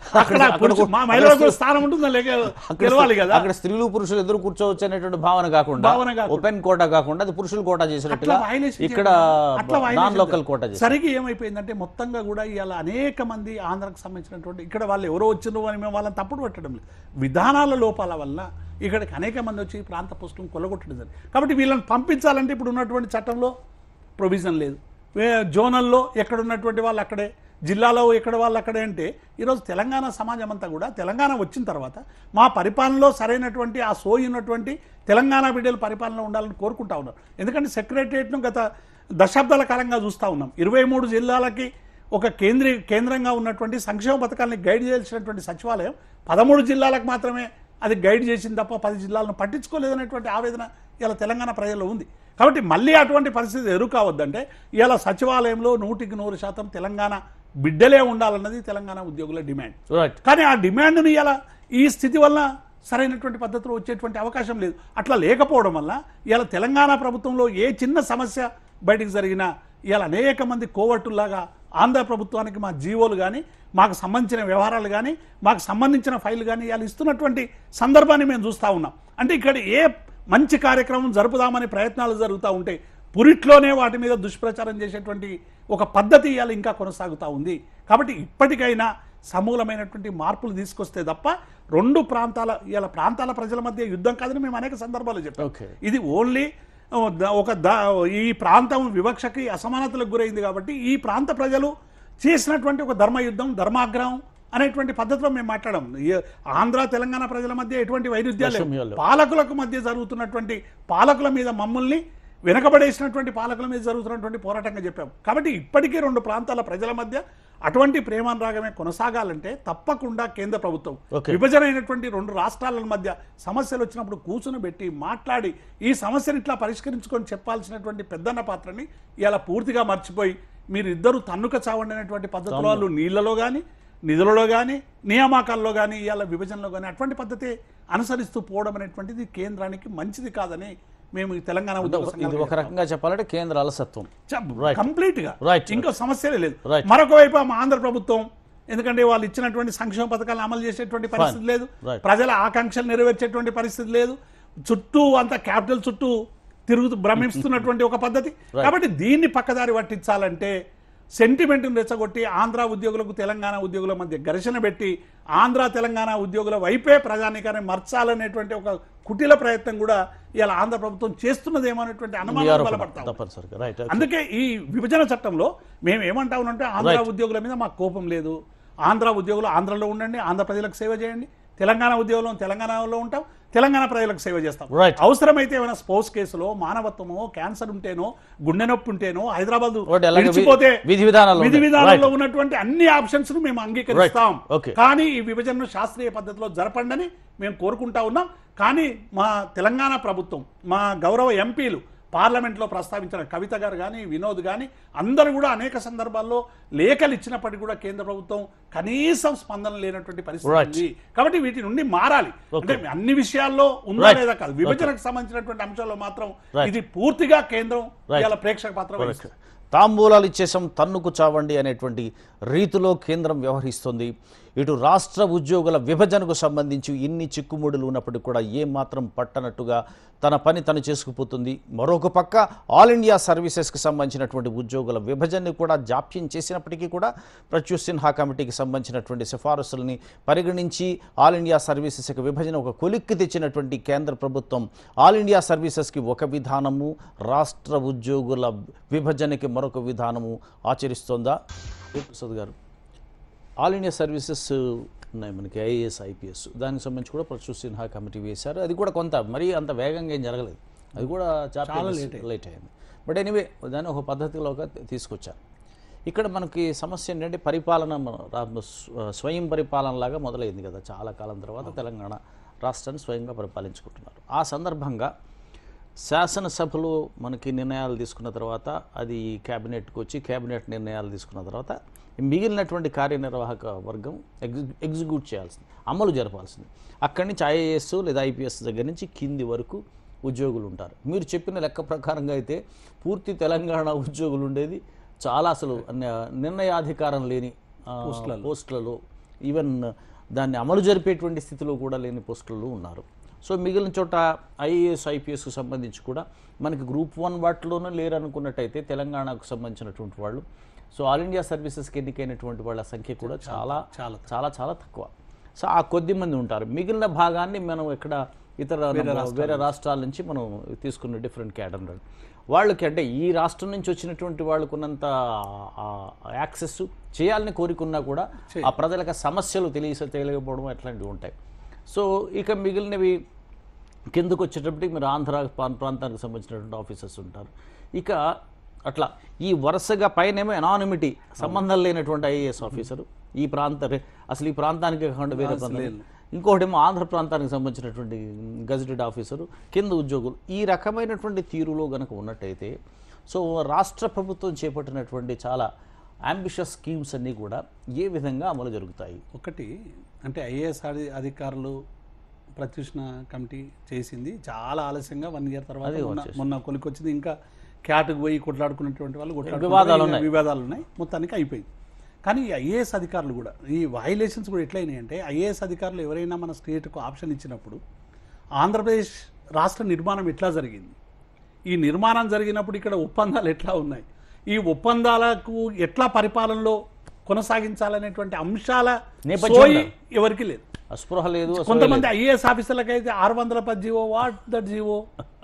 అక్కడ పురుషు- మా మహిళలకు స్థానం ఉంటుందా లేక గెలవాలి కదా అక్కడ స్త్రీలు పురుషులు ఎదురు కూర్చోవచ్చు అనేటువంటి భావన కాకుండా భావన కాకుండా. ఓపెన్ కోటా కాకుండా అది పురుషులు కోటా చేసినట్టుగా అట్లా violation ఇక్కడ చేయడం. అట్లా violation నాన్ లోకల్ కోటా చేసి సరిగ్గా ఏమైపోయిందంటే మొత్తంగా కూడా ఇవాళ అనేక మంది ఆంధ్రకు సంబంధించినటువంటి ఇక్కడ వాళ్ళు ఎవరో వచ్చిండ్రు అని మేము వాళ్ళని తప్పుడు పెట్టడం లేదు విధానాల లోపాల వల్ల ఇక్కడికి అనేక మంది వచ్చి ఈ ప్రాంత పోస్టులను కొల్లగొట్టడం జరిగింది కాబట్టి వీళ్ళని పంపించాలంటే ఇప్పుడు ఉన్నటువంటి చట్టంలో ప్రొవిజన్ లేదు వే- జోనల్లో ఎక్కడ ఉన్నటువంటి వాళ్ళు అక్కడే జిల్లాలో ఎక్కడ వాళ్ళు అక్కడే అంటే ఈరోజు తెలంగాణ సమాజం అంతా కూడా తెలంగాణ వచ్చిన తర్వాత మా పరిపాలనలో సరైనటువంటి ఆ సోయి ఉన్నటువంటి తెలంగాణ బిడ్డలు పరిపాలనలో ఉండాలని కోరుకుంటా ఉన్నారు ఎందుకంటే సెక్రటరియట్ను గత దశాబ్దాల కాలంగా చూస్తూ ఉన్నాం ఇరవై మూడు జిల్లాలకి ఒక కేంద్రీ కేంద్రంగా ఉన్నటువంటి సంక్షేమ పథకాలని గైడ్ చేయాల్సినటువంటి సచివాలయం పదమూడు జిల్లాలకు మాత్రమే అది గైడ్ చేసింది తప్ప పది జిల్లాలను పట్టించుకోలేదనేటువంటి ఆవేదన ఇలా తెలంగాణ ప్రజల్లో ఉంది కాబట్టి మళ్ళీ అటువంటి పరిస్థితి ఎదురు కావద్దంటే ఇలా సచివాలయంలో నూటికి నూరు శాతం తెలంగాణ బిడ్డలే ఉండాలన్నది తెలంగాణ ఉద్యోగుల డిమాండ్ రైట్ కానీ ఆ డిమాండ్ని ఇలా ఈ స్థితి వల్ల సరైనటువంటి పద్ధతిలో వచ్చేటువంటి అవకాశం లేదు అట్లా లేకపోవడం వల్ల ఇలా తెలంగాణ ప్రభుత్వంలో ఏ చిన్న సమస్య బయటికి జరిగినా ఇలా అనేక మంది కోవట్టులాగా ఆంధ్ర ప్రభుత్వానికి మా జీవోలు కానీ మాకు సంబంధించిన వ్యవహారాలు కానీ మాకు సంబంధించిన ఫైల్ కానీ ఇలా ఇస్తున్నటువంటి సందర్భాన్ని మేము చూస్తూ ఉన్నాం అంటే ఇక్కడ ఏ మంచి కార్యక్రమం జరుపుదామని ప్రయత్నాలు జరుగుతూ ఉంటే పురిట్లోనే వాటి మీద దుష్ప్రచారం చేసేటువంటి ఒక పద్ధతి ఇవాళ ఇంకా కొనసాగుతూ ఉంది కాబట్టి ఇప్పటికైనా సమూలమైనటువంటి మార్పులు తీసుకొస్తే తప్ప రెండు ప్రాంతాల ఇవాళ ప్రాంతాల ప్రజల మధ్య యుద్ధం కాదని మేము అనేక సందర్భాలు చెప్పాం ఓకే ఇది ఓన్లీ ఆ, ద- ఒక ద ఈ ప్రాంతం వివక్షకి అసమానతలకు గురైంది కాబట్టి ఈ ప్రాంత ప్రజలు చేసినటువంటి ఒక ధర్మ యుద్ధం ధర్మాగ్రహం అనేటువంటి పద్ధతిలో మేము మాట్లాడాం ఈ ఆంధ్ర తెలంగాణ ప్రజల మధ్య ఎటువంటి వైరుధ్యాలు లేవు. వైషమ్యాలు. పాలకులకు మధ్య జరుగుతున్నటువంటి పాలకుల మీద మమ్మల్ని వెనకబడేసినటువంటి పాలకుల మీద జరుగుతున్నటువంటి పోరాటంగా చెప్పాం కాబట్టి ఇప్పటికీ రెండు ప్రాంతాల ప్రజల మధ్య అటువంటి ప్రేమానురాగమే కొనసాగాలంటే తప్పకుండా కేంద్ర ప్రభుత్వం Okay. విభజన అయినటువంటి రెండు రాష్ట్రాల మధ్య సమస్యలు వచ్చినప్పుడు కూర్చుని పెట్టి మాట్లాడి ఈ సమస్యను ఇట్లా పరిష్కరించుకొని చెప్పాల్సినటువంటి పెద్దన్న పాత్రని ఇలా పూర్తిగా మర్చిపోయి మీరు ఇద్దరు తన్నుక చావండి అనేటువంటి పద్ధతిలో వాళ్ళు నీళ్లలో కానీ నిధులలో కానీ నియామకాల్లో కానీ ఇవాళ విభజనలో కానీ అటువంటి పద్ధతి అనుసరిస్తూ పోవడం అనేటువంటిది కేంద్రానికి మంచిది కాదని మేము ఈ తెలంగాణ ఉద్యోగ ఇది సంఘాలకు ఒక రకంగా చెప్పాలంటే కేంద్ర అలసత్వం Right. కంప్లీట్ గా Right. ఇంకో సమస్యలే లేదు Right. మరొక వైపు మా ఆంధ్ర ప్రభుత్వం ఎందుకంటే వాళ్ళు ఇచ్చినటువంటి సంక్షేమ పథకాలను అమలు చేసేటువంటి పరిస్థితి లేదు Right. ప్రజల ఆకాంక్షలు నెరవేర్చేటువంటి పరిస్థితి లేదు చుట్టూ అంత క్యాపిటల్ చుట్టూ తిరుగుతూ భ్రమిస్తున్నటువంటి ఒక పద్ధతి కాబట్టి దీన్ని పక్కదారి పట్టించాలంటే సెంటిమెంట్ని రెచ్చగొట్టి ఆంధ్ర ఉద్యోగులకు తెలంగాణ ఉద్యోగుల మధ్య ఘర్షణ పెట్టి ఆంధ్ర తెలంగాణ ఉద్యోగుల వైపే ప్రజానికాన్ని మర్చాలనేటువంటి ఒక కుటిల ప్రయత్నం కూడా ఇలా ఆంధ్ర ప్రభుత్వం చేస్తున్నదేమో అనేటువంటి మీ అనుమానాలు ఆరోపణ బలపడతాం తప్పనిసరిగా రైట్ అందుకే ఈ విభజన చట్టంలో మేము ఏమంటా ఉన్నామంటే ఆంధ్ర ఉద్యోగుల మీద మాకు కోపం లేదు ఆంధ్ర ఉద్యోగులు ఆంధ్రలో ఉండండి ఆంధ్ర ప్రజలకు సేవ చేయండి తెలంగాణ ఉద్యోగులు తెలంగాణలో ఉంటాం తెలంగాణ ప్రజలకు సేవ చేస్తాం Right. అవసరమైతే ఏమైనా స్పోర్ట్స్ కేసులో మానవత్వమో క్యాన్సర్ ఉంటేనో గుండె నొప్పి ఉంటేనో హైదరాబాద్ Right, అలాగే వి- విడిచిపోతే విధి విధానాలు విధి ఉంటాయి. విధానాల్లో ఉన్నటువంటి అన్ని ఆప్షన్స్ ను మేము అంగీకరిస్తాం Right. Okay. కానీ ఈ విభజనను శాస్త్రీయ పద్ధతిలో జరపండి మేము కోరుకుంటా ఉన్నాం కానీ మా తెలంగాణ ప్రభుత్వం మా గౌరవ ఎంపీలు పార్లమెంట్లో ప్రస్తావించిన కవిత గారు కానీ వినోద్ కానీ అందరూ కూడా అనేక సందర్భాల్లో లేఖలు ఇచ్చినప్పటికీ కూడా కేంద్ర ప్రభుత్వం కనీసం స్పందన లేనటువంటి పరిస్థితి Right. ఉంది కాబట్టి వీటి నుండి మారాలి అంటే అన్ని విషయాల్లో ఉందా Right. లేదా కాదు విభజనకు సంబంధించినటువంటి అంశాల్లో మాత్రం Right. ఇది పూర్తిగా కేంద్రం Right. ఇవాళ ప్రేక్షక పాత్ర వహిస్తుంది. తాంబూలాలు ఇచ్చేసాం తన్నుకు చావండి అనేటువంటి రీతిలో కేంద్రం వ్యవహరిస్తుంది ఇటు రాష్ట్ర ఉద్యోగుల విభజనకు సంబంధించి ఇన్ని చిక్కుముడులు ఉన్నప్పటికీ కూడా ఏ మాత్రం పట్టనట్టుగా తన పని తను చేసుకుపోతుంది మరొక పక్క ఆల్ ఇండియా సర్వీసెస్కి సంబంధించినటువంటి ఉద్యోగుల విభజనని కూడా జాప్యం చేసినప్పటికీ కూడా ప్రత్యుత్ సిన్హా కమిటీకి సంబంధించినటువంటి సిఫారసుల్ని పరిగణించి ఆల్ ఇండియా సర్వీసెస్కి విభజన ఒక కొలిక్కి తెచ్చినటువంటి కేంద్ర ప్రభుత్వం ఆల్ ఇండియా సర్వీసెస్కి ఒక విధానము రాష్ట్ర ఉద్యోగుల విభజనకి మరొక విధానము ఆచరిస్తోందా ఏ ప్రసాద్ గారు ఆల్ ఇండియా సర్వీసెస్ ఉన్నాయి మనకి ఐఏఎస్ ఐపీఎస్ దానికి సంబంధించి కూడా ప్రత్యుత్ సిన్హా కమిటీ వేశారు అది కూడా కొంత మరీ అంత వేగంగా ఏం జరగలేదు అది కూడా చాలా లేట్ అయింది బట్ ఎనీవే దాన్ని ఒక పద్ధతిలోగా తీసుకొచ్చారు ఇక్కడ మనకి సమస్య ఏంటంటే పరిపాలన మన రా- స్వ- స్వయం పరిపాలన లాగా మొదలైంది కదా చాలా కాలం తర్వాత తెలంగాణ రాష్ట్రాన్ని స్వయంగా పరిపాలించుకుంటున్నారు ఆ సందర్భంగా శాసనసభలో మనకి నిర్ణయాలు తీసుకున్న తర్వాత అది క్యాబినెట్కి వచ్చి క్యాబినెట్ నిర్ణయాలు తీసుకున్న తర్వాత మిగిలినటువంటి కార్యనిర్వాహక వర్గం ఎగ్జి ఎగ్జిక్యూట్ చేయాల్సింది అమలు జరపాల్సింది అక్కడి నుంచి ఐఏఎస్ లేదా ఐపీఎస్ దగ్గర నుంచి కింది వరకు ఉద్యోగులు ఉంటారు మీరు చెప్పిన లెక్క ప్రకారంగా అయితే పూర్తి తెలంగాణ ఉద్యోగులు ఉండేది చాలా అసలు న- నిర్ణయాధికారం లేని ఆ, పోస్టులలో ఈవెన్ దాన్ని అమలు జరిపేటువంటి స్థితిలో కూడా లేని పోస్టులు ఉన్నారు సో మిగిలిన చోట ఐఏఎస్ ఐపీఎస్కు సంబంధించి కూడా మనకి గ్రూప్ వన్ వాటిలోనూ లేరు అనుకున్నట్టయితే తెలంగాణకు సంబంధించినటువంటి వాళ్ళు సో ఆల్ ఇండియా సర్వీసెస్కి ఎన్నికైనటువంటి వాళ్ళ సంఖ్య కూడా చాలా చాలా చాలా చాలా తక్కువ సో ఆ కొద్ది మంది ఉంటారు మిగిలిన భాగాన్ని మనం ఇక్కడ ఇతర వేరే రాష్ట్రాల నుంచి మనం తీసుకున్న డిఫరెంట్ క్యాడర్ వాళ్ళకి అంటే ఈ రాష్ట్రం నుంచి వచ్చినటువంటి వాళ్ళకు ఉన్నంత యాక్సెస్ చేయాలని కోరికున్నా కూడా ఆ ప్రజలకు సమస్యలు తెలియ తెలియకపోవడం అట్లాంటివి ఉంటాయి సో ఇక మిగిలినవి కిందకు వచ్చేటప్పటికి మీరు ఆంధ్ర ప్రా- ప్రాంతానికి సంబంధించినటువంటి ఆఫీసర్స్ ఉంటారు ఇక అట్లా ఈ వరుసగా పైనేమో ఎనానిమిటీ సంబంధం లేనటువంటి ఐఏఎస్ ఆఫీసరు ఈ ప్రాంత అసలు ఈ ప్రాంతానికి కాకుండా వేరే ప్రాంతం ఇంకోటేమో ఆంధ్ర ప్రాంతానికి సంబంధించినటువంటి గజెటెడ్ ఆఫీసరు కింద ఉద్యోగులు ఈ రకమైనటువంటి తీరులో గనక ఉన్నట్టయితే సో రాష్ట్ర ప్రభుత్వం చేపట్టినటువంటి చాలా అంబిషియస్ స్కీమ్స్ అన్నీ కూడా ఏ విధంగా అమలు జరుగుతాయి ఒకటి అంటే ఐఏఎస్ అధికారులు ప్రత్యూషణ కమిటీ చేసింది చాలా ఆలస్యంగా వన్ ఇయర్ తర్వాత మొన్న- మొన్న కొలికొచ్చింది ఇంకా క్యాట్కి పోయి కొట్లాడుకున్నటువంటి వాళ్ళు కొట్లాడుకున్నారు. ఇంకా వివాదాలు ఉన్నాయి మొత్తానికి అయిపోయింది కానీ ఈ ఐఏఎస్ అధికారులు కూడా ఈ వైలేషన్స్ కూడా ఎట్లయినాయి అంటే ఐఏఎస్ అధికారులు ఎవరైనా మన స్టేట్కు ఆప్షన్ ఇచ్చినప్పుడు ఆంధ్రప్రదేశ్ రాష్ట్ర నిర్మాణం ఎట్లా జరిగింది ఈ నిర్మాణం జరిగినప్పుడు ఇక్కడ ఒప్పందాలు ఎట్లా ఉన్నాయి ఈ ఒప్పందాలకు ఎట్లా పరిపాలనలో కొనసాగించాలనేటువంటి అంశాల నేపథ్యం సోయి ఎవరికి లేదు అస్పృహ లేదు కొంతమంది ఐఏఎస్ ఆఫీసర్లకు అయితే ఆరు వందల పది GO what that GO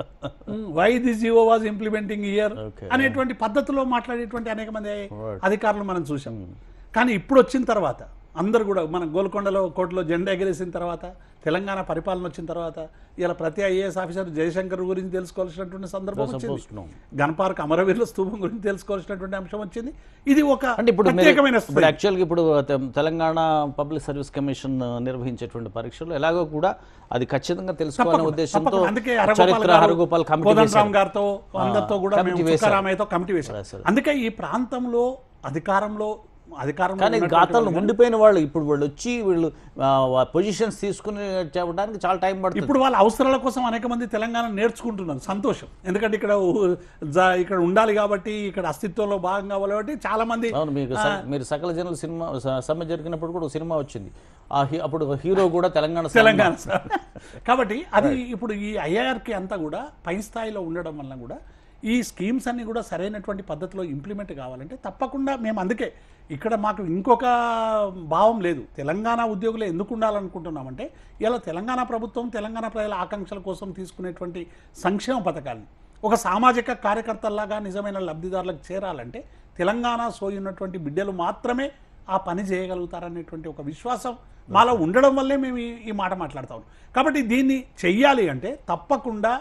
why this GO was implementing year Okay. అనేటువంటి పద్ధతిలో మాట్లాడేటువంటి అనేక మంది అధికారులు మనం చూసాం కానీ ఇప్పుడు వచ్చిన తర్వాత అందరు కూడా మన గోల్కొండలో కోర్టులో జెండా ఎగరేసిన తర్వాత తెలంగాణ పరిపాలన వచ్చిన తర్వాత ఇలా ప్రతి ఐఏఎస్ ఆఫీసర్ జయశంకర్ గురించి తెలుసుకోవాల్సినటువంటి సందర్భం వచ్చింది చూస్తున్నాం. గన్పార్క్ అమరవీరుల స్తూపం గురించి తెలుసుకోవాల్సినటువంటి అంశం వచ్చింది ఇది ఒక అంటే ఇప్పుడు మీరు- ప్రత్యేకమైన ఇప్పుడు యాక్చువల్గా ఇప్పుడు తె- తెలంగాణ పబ్లిక్ సర్వీస్ కమిషన్ నిర్వహించేటువంటి పరీక్షలు ఎలాగో కూడా అది ఖచ్చితంగా తెలుసుకోవాలనే ఉద్దేశంతో తప్పకుండా. అందుకే హరగోపాల్ చరిత్ర గారు, హరగోపాల్ కమిటీ కోదండరామ్ గారితో అందరితో కూడా కమిటీ మేము వేశారు. తుకారామయ్యతో కమిటీ వేశాం వేశారు. అందుకే ఈ ప్రాంతంలో అధికారంలో అధికారంలో కానీ ఉన్నటువంటి గాతాలు ఉండిపోయిన వాళ్ళు ఇప్పుడు వాళ్ళు వచ్చి వీళ్ళు పొజిషన్స్ తీసుకుని చెప్పడానికి చాలా టైం పడుతుంది ఇప్పుడు వాళ్ళ అవసరాల కోసం అనేక మంది తెలంగాణ నేర్చుకుంటున్నారు సంతోషం ఎందుకంటే ఇక్కడ ఊ- జా- ఇక్కడ ఉండాలి కాబట్టి ఇక్కడ అస్తిత్వంలో భాగం కావాలి కాబట్టి చాలా మంది అవును మీకు స- మీరు సకల జనుల సినిమా స- సమ్మె జరిగినప్పుడు కూడా ఒక సినిమా వచ్చింది ఆ హీ- అప్పుడు హీరో కూడా తెలంగాణ సినిమా. తెలంగాణ సార్. కాబట్టి అది ఇప్పుడు ఈ ఐఆర్కి అంతా కూడా పై స్థాయిలో ఉండడం వల్ల కూడా ఈ స్కీమ్స్ అన్ని కూడా సరైనటువంటి పద్ధతిలో ఇంప్లిమెంట్ కావాలంటే తప్పకుండా మేము అందుకే ఇక్కడ మాకు ఇంకొక భావం లేదు తెలంగాణ ఉద్యోగులు ఎందుకు ఉండాలనుకుంటున్నామంటే ఇలా తెలంగాణ ప్రభుత్వం తెలంగాణ ప్రజల ఆకాంక్షల కోసం తీసుకునేటువంటి సంక్షేమ పథకాన్ని ఒక సామాజిక కార్యకర్తల్లాగా నిజమైన లబ్ధిదారులకు చేరాలంటే తెలంగాణ సోయి ఉన్నటువంటి బిడ్డలు మాత్రమే ఆ పని చేయగలుగుతారనేటువంటి ఒక విశ్వాసం మాలో ఉండడం వల్లే మేము ఈ- ఈ మాట మాట్లాడతాం కాబట్టి దీన్ని చెయ్యాలి అంటే తప్పకుండా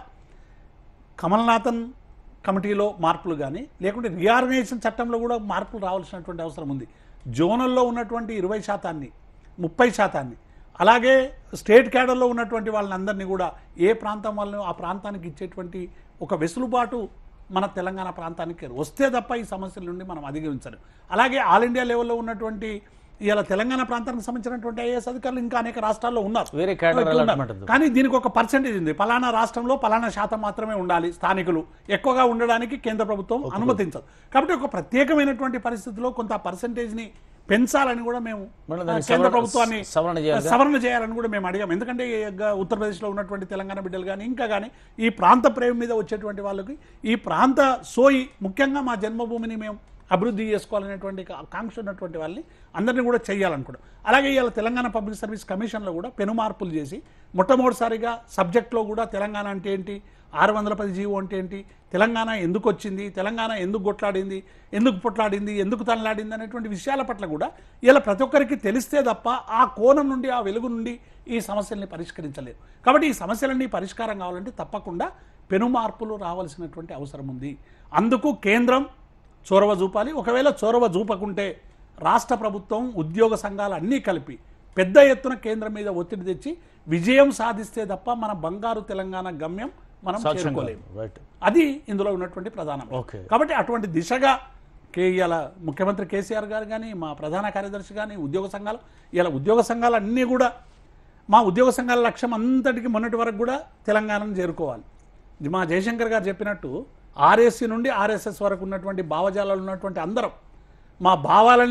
కమల్నాథన్ కమిటీలో మార్పులు కానీ లేకుంటే రీఆర్గనైజేషన్ చట్టంలో కూడా మార్పులు రావాల్సినటువంటి అవసరం ఉంది జోనల్లో ఉన్నటువంటి ఇరవై శాతాన్ని ముప్పై శాతాన్ని అలాగే స్టేట్ క్యాడర్లో ఉన్నటువంటి వాళ్ళందరినీ కూడా ఏ ప్రాంతం వాళ్ళని ఆ ప్రాంతానికి ఇచ్చేటువంటి ఒక వెసులుబాటు మన తెలంగాణ ప్రాంతానికి వస్తే తప్ప ఈ సమస్యల నుండి మనం అధిగమించలేం అలాగే ఆల్ ఇండియా లెవెల్లో ఉన్నటువంటి ఇలా తెలంగాణ ప్రాంతానికి సంబంధించినటువంటి ఐఏఎస్ అధికారులు ఇంకా అనేక రాష్ట్రాల్లో ఉన్నారు వేరే క్యాడర్ ఇక్కడ ఉన్నారు. అలాట్మెంట్ ఉంది. కానీ దీనికి ఒక పర్సెంటేజ్ ఉంది పలానా రాష్ట్రంలో పలానా శాతం మాత్రమే ఉండాలి స్థానికులు ఎక్కువగా ఉండడానికి కేంద్ర ప్రభుత్వం అనుమతించదు కాబట్టి ఒక ప్రత్యేకమైనటువంటి పరిస్థితిలో కొంత పర్సెంటేజ్ ని పెంచాలని కూడా మేము మళ్ళీ ఆ, దాన్ని కేంద్ర సవరణ- ప్రభుత్వాన్ని సవరణ చేయాలి సవరణ చేయాలని కూడా మేము అడిగాం ఎందుకంటే ఈ గ- ఉత్తరప్రదేశ్లో ఉన్నటువంటి తెలంగాణ బిడ్డలు కానీ ఇంకా కానీ ఈ ప్రాంత ప్రేమ మీద వచ్చేటువంటి వాళ్ళకి ఈ ప్రాంత సోయి ముఖ్యంగా మా జన్మభూమిని మేము అభివృద్ధి చేసుకోవాలనేటువంటి కా- కాంక్ష ఉన్నటువంటి వాళ్ళని అందరినీ కూడా చేయాలనుకుంటాం అలాగే ఇవాళ తెలంగాణ పబ్లిక్ సర్వీస్ కమిషన్లో కూడా పెను మార్పులు చేసి మొట్టమొదటిసారిగా సబ్జెక్ట్లో కూడా తెలంగాణ అంటే ఏంటి ఆరు వందల పది జీవో అంటే ఏంటి తెలంగాణ ఎందుకు వచ్చింది తెలంగాణ ఎందుకు కొట్లాడింది ఎందుకు పొట్లాడింది ఎందుకు తనలాడింది అనేటువంటి విషయాల పట్ల కూడా ఇలా ప్రతి ఒక్కరికి తెలిస్తే తప్ప ఆ కోణం నుండి ఆ వెలుగు నుండి ఈ సమస్యల్ని పరిష్కరించలేరు కాబట్టి ఈ సమస్యలన్నీ పరిష్కారం కావాలంటే తప్పకుండా పెను మార్పులు రావాల్సినటువంటి అవసరం ఉంది అందుకు కేంద్రం చొరవ చూపాలి ఒకవేళ చొరవ చూపకుంటే రాష్ట్ర ప్రభుత్వం ఉద్యోగ సంఘాలు అన్నీ కలిపి పెద్ద ఎత్తున కేంద్రం మీద ఒత్తిడి తెచ్చి విజయం సాధిస్తే తప్ప మన బంగారు తెలంగాణ గమ్యం మనం చేరుకోలేము రైట్ అది ఇందులో ఉన్నటువంటి ప్రధానం ఓకే. కాబట్టి అటువంటి దిశగా కే ఇవాళ ముఖ్యమంత్రి కేసీఆర్ గారు కానీ మా ప్రధాన కార్యదర్శి కానీ ఉద్యోగ సంఘాలు ఇలా ఉద్యోగ సంఘాలు అన్నీ కూడా మా ఉద్యోగ సంఘాల లక్ష్యం అంతటికి మొన్నటి వరకు కూడా తెలంగాణను చేరుకోవాలి ఇది మా జయశంకర్ గారు చెప్పినట్టు ఆర్ఎస్సి నుండి ఆర్ఎస్ఎస్ వరకు ఉన్నటువంటి భావజాలాలు ఉన్నటువంటి అందరం మా భావాలని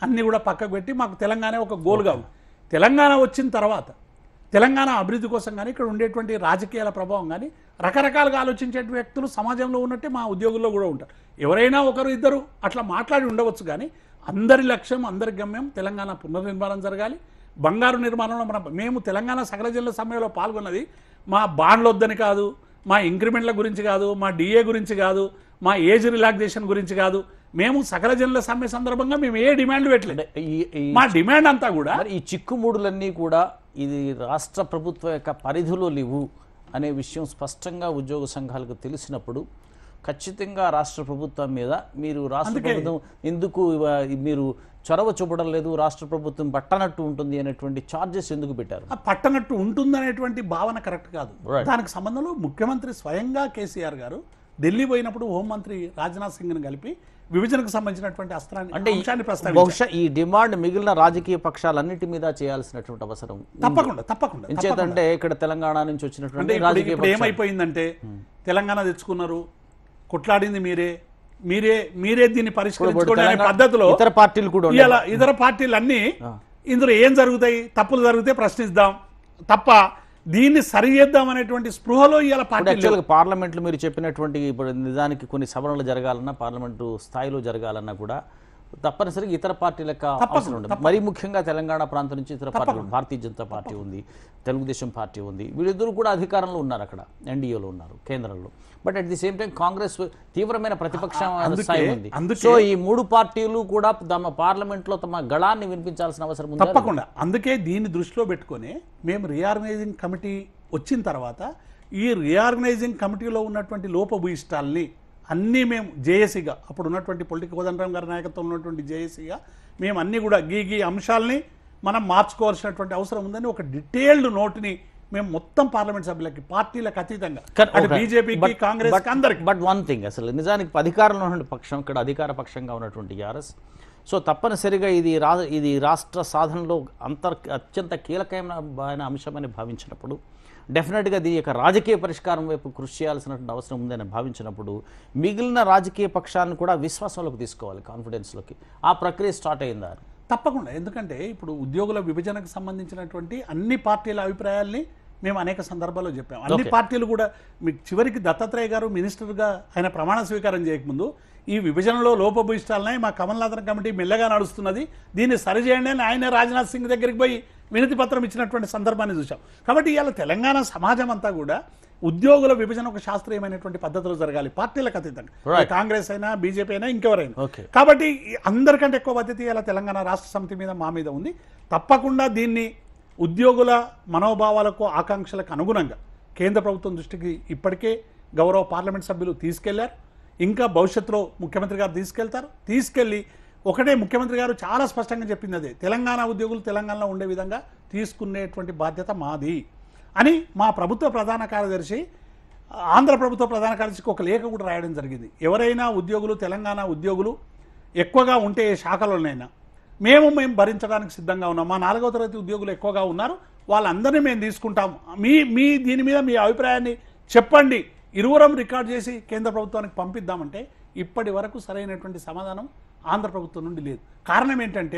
అన్ని కూడా పక్కకు పెట్టి మాకు తెలంగాణ ఒక గోల్గా ఉంది తెలంగాణ వచ్చిన తర్వాత తెలంగాణ అభివృద్ధి కోసం కానీ ఇక్కడ ఉండేటువంటి రాజకీయాల ప్రభావం కానీ రకరకాలుగా ఆలోచించే వ్యక్తులు సమాజంలో ఉన్నట్టే మా ఉద్యోగుల్లో కూడా ఉంటారు ఎవరైనా ఒకరు ఇద్దరు అట్లా మాట్లాడి ఉండవచ్చు కానీ అందరి లక్ష్యం అందరి గమ్యం తెలంగాణ పునర్నిర్మాణం జరగాలి బంగారు నిర్మాణంలో మన మేము తెలంగాణ సకల జిల్లా సమ్మెలో పాల్గొన్నది మా బాండ్లు వద్దని కాదు మా ఇంక్రిమెంట్ల గురించి కాదు మా డిఏ గురించి కాదు మా ఏజ్ రిలాక్సేషన్ గురించి కాదు మేము సకల జిల్లా సమ్మె సందర్భంగా మేము ఏ డిమాండ్ పెట్టలేదు ఈ- ఈ మా డిమాండ్ అంతా కూడా మరి ఈ చిక్కుముడులన్నీ కూడా ఇది రాష్ట్ర ప్రభుత్వం యొక్క పరిధిలో లేవు అనే విషయం స్పష్టంగా ఉద్యోగ సంఘాలకు తెలిసినప్పుడు ఖచ్చితంగా రాష్ట్ర ప్రభుత్వం మీద మీరు రాష్ట్ర ప్రభుత్వం ఎందుకు ఇవ- మీరు చొరవ చూపడం లేదు రాష్ట్ర ప్రభుత్వం పట్టనట్టు ఉంటుంది అనేటువంటి ఛార్జెస్ ఎందుకు పెట్టారు ఆ పట్టనట్టు ఉంటుందనేటువంటి భావన కరెక్ట్ కాదు Right. దానికి సంబంధంలో ముఖ్యమంత్రి స్వయంగా కేసీఆర్ గారు ఢిల్లీ పోయినప్పుడు హోంమంత్రి రాజ్నాథ్ సింగ్ని కలిపి విభజనకు సంబంధించినటువంటి అస్త్రాన్ని అంటే ఈ- అంశాన్ని ప్రస్తావించారు బహుశా ఈ డిమాండ్ మిగిలిన రాజకీయ పక్షాలన్నిటి మీద చేయాల్సినటువంటి అవసరం తప్పకుండా తప్పకుండా ఎంచేతంటే ఇక్కడ తెలంగాణ నుంచి అంటే వచ్చినటువంటి ఇప్పుడు రాజకీయ ఇప్పుడు ఏమైపోయిందంటే తెలంగాణ తెచ్చుకున్నారు కొట్లాడింది మీరే మీరే మీరే దీన్ని పరిష్కరించుకోండి అనే తెలంగాణ- పద్ధతిలో ఇతర పార్టీలు కూడా ఉన్నాయి. ఇవాళ ఇతర పార్టీలు అన్ని ఇందులో ఏం జరుగుతాయి తప్పులు జరిగితే ప్రశ్నిద్దాం తప్ప దీన్ని సరి చేద్దాం అనేటువంటి స్పృహలో ఇవాళ ఇప్పుడు పార్టీలు యాక్చువల్గా పార్లమెంట్లో మీరు చెప్పినటువంటి ఇప్పుడు నిజానికి కొన్ని సవరణలు జరగాలన్నా పార్లమెంటు స్థాయిలో జరగాలన్నా కూడా తప్పనిసరిగా ఇతర పార్టీలకు అవసరం ఉండదు మరీ ముఖ్యంగా తెలంగాణ ప్రాంతం నుంచి ఇతర పార్టీలు భారతీయ జనతా పార్టీ ఉంది తెలుగుదేశం పార్టీ ఉంది వీళ్ళిద్దరూ కూడా అధికారంలో ఉన్నారు అక్కడ ఎన్డీఏలో ఉన్నారు కేంద్రంలో but at the same time Congress తీవ్రమైన ప్రతిపక్షం అందుకే- స్థాయి ఉంది అందుకే- సో ఈ మూడు పార్టీలు కూడా తమ పార్లమెంట్ లో తమ గళాన్ని వినిపించాల్సిన అవసరం ఉంది తప్పకుండా అందుకే దీన్ని దృష్టిలో పెట్టుకొని మేము రీఆర్గనైజింగ్ కమిటీ వచ్చిన తర్వాత ఈ రీఆర్గనైజింగ్ కమిటీలో ఉన్నటువంటి లోపభూయిష్టాల్ని అన్నీ మేము జేఏసీగా అప్పుడు ఉన్నటువంటి పొలిటికల్ కోదండరామ్ గారి నాయకత్వంలో ఉన్నటువంటి జేఏసీగా మేము అన్నీ కూడా గీ గీ అంశాలని మనం మార్చుకోవాల్సినటువంటి అవసరం ఉందని ఒక డీటెయిల్డ్ నోట్ని మేము మొత్తం పార్లమెంట్ సభ్యులకి పార్టీలకు అతీతంగా అటు బీజేపీకి కాంగ్రెస్ అందరికి బట్ వన్ థింగ్ అసలు నిజానికి అధికారంలో ఉన్న పక్షం ఇక్కడ అధికార పక్షంగా ఉన్నటువంటి టీఆర్ఎస్ సో తప్పనిసరిగా ఇది రా ఇది రాష్ట్ర సాధనలో అంతర్ అత్యంత కీలకమైన అంశమని భావించినప్పుడు డెఫినెట్గా దీని యొక్క రాజకీయ పరిష్కారం వైపు కృషి చేయాల్సినటువంటి అవసరం ఉందని భావించినప్పుడు మిగిలిన రాజకీయ పక్షాలను కూడా విశ్వాసంలోకి తీసుకోవాలి కాన్ఫిడెన్స్లోకి ఆ ప్రక్రియ స్టార్ట్ అయిందా తప్పకుండా ఎందుకంటే ఇప్పుడు ఉద్యోగుల విభజనకు సంబంధించినటువంటి అన్ని పార్టీల అభిప్రాయాల్ని మేము అనేక సందర్భాల్లో చెప్పాం అన్ని పార్టీలు కూడా మీకు చివరికి దత్తాత్రేయ గారు మినిస్టర్గా ఆయన ప్రమాణ స్వీకారం చేయకముందు ఈ విభజనలో లోపభూయిష్టాలనే మా కమల్నాథన్ కమిటీ మెల్లగా నడుస్తున్నది దీన్ని సరిచేయండి అని ఆయన రాజ్నాథ్ సింగ్ దగ్గరికి పోయి వినతి పత్రం ఇచ్చినటువంటి సందర్భాన్ని చూసాం కాబట్టి ఇవాళ తెలంగాణ సమాజం అంతా కూడా ఉద్యోగుల విభజన ఒక శాస్త్రీయమైనటువంటి పద్ధతిలో జరగాలి పార్టీలకు అతీతంగా Right. కాంగ్రెస్ అయినా బీజేపీ అయినా ఇంకెవరైనా Okay. కాబట్టి ఈ అందరికంటే ఎక్కువ బాధ్యత ఇలా తెలంగాణ రాష్ట్ర సమితి మీద మా మీద ఉంది తప్పకుండా దీన్ని ఉద్యోగుల మనోభావాలకు ఆకాంక్షలకు అనుగుణంగా కేంద్ర ప్రభుత్వం దృష్టికి ఇప్పటికే గౌరవ పార్లమెంట్ సభ్యులు తీసుకెళ్లారు ఇంకా భవిష్యత్తులో ముఖ్యమంత్రి గారు తీసుకెళ్తారు తీసుకెళ్లి ఒకటే ముఖ్యమంత్రి గారు చాలా స్పష్టంగా చెప్పింది అదే తెలంగాణ ఉద్యోగులు తెలంగాణలో ఉండే విధంగా తీసుకునేటువంటి బాధ్యత మాది అని మా ప్రభుత్వ ప్రధాన కార్యదర్శి ఆంధ్ర ప్రభుత్వ ప్రధాన కార్యదర్శికి ఒక లేఖ కూడా రాయడం జరిగింది ఎవరైనా ఉద్యోగులు తెలంగాణ ఉద్యోగులు ఎక్కువగా ఉంటే ఏ శాఖలోనైనా మేము మేము భరించడానికి సిద్ధంగా ఉన్నాం మా నాలుగవ తరగతి ఉద్యోగులు ఎక్కువగా ఉన్నారు వాళ్ళందరినీ మేము తీసుకుంటాం మీ మీ దీని మీద మీ అభిప్రాయాన్ని చెప్పండి ఇరువురం రికార్డ్ చేసి కేంద్ర ప్రభుత్వానికి పంపిద్దామంటే ఇప్పటి వరకు సరైనటువంటి సమాధానం ఆంధ్ర ప్రభుత్వం నుండి లేదు కారణం ఏంటంటే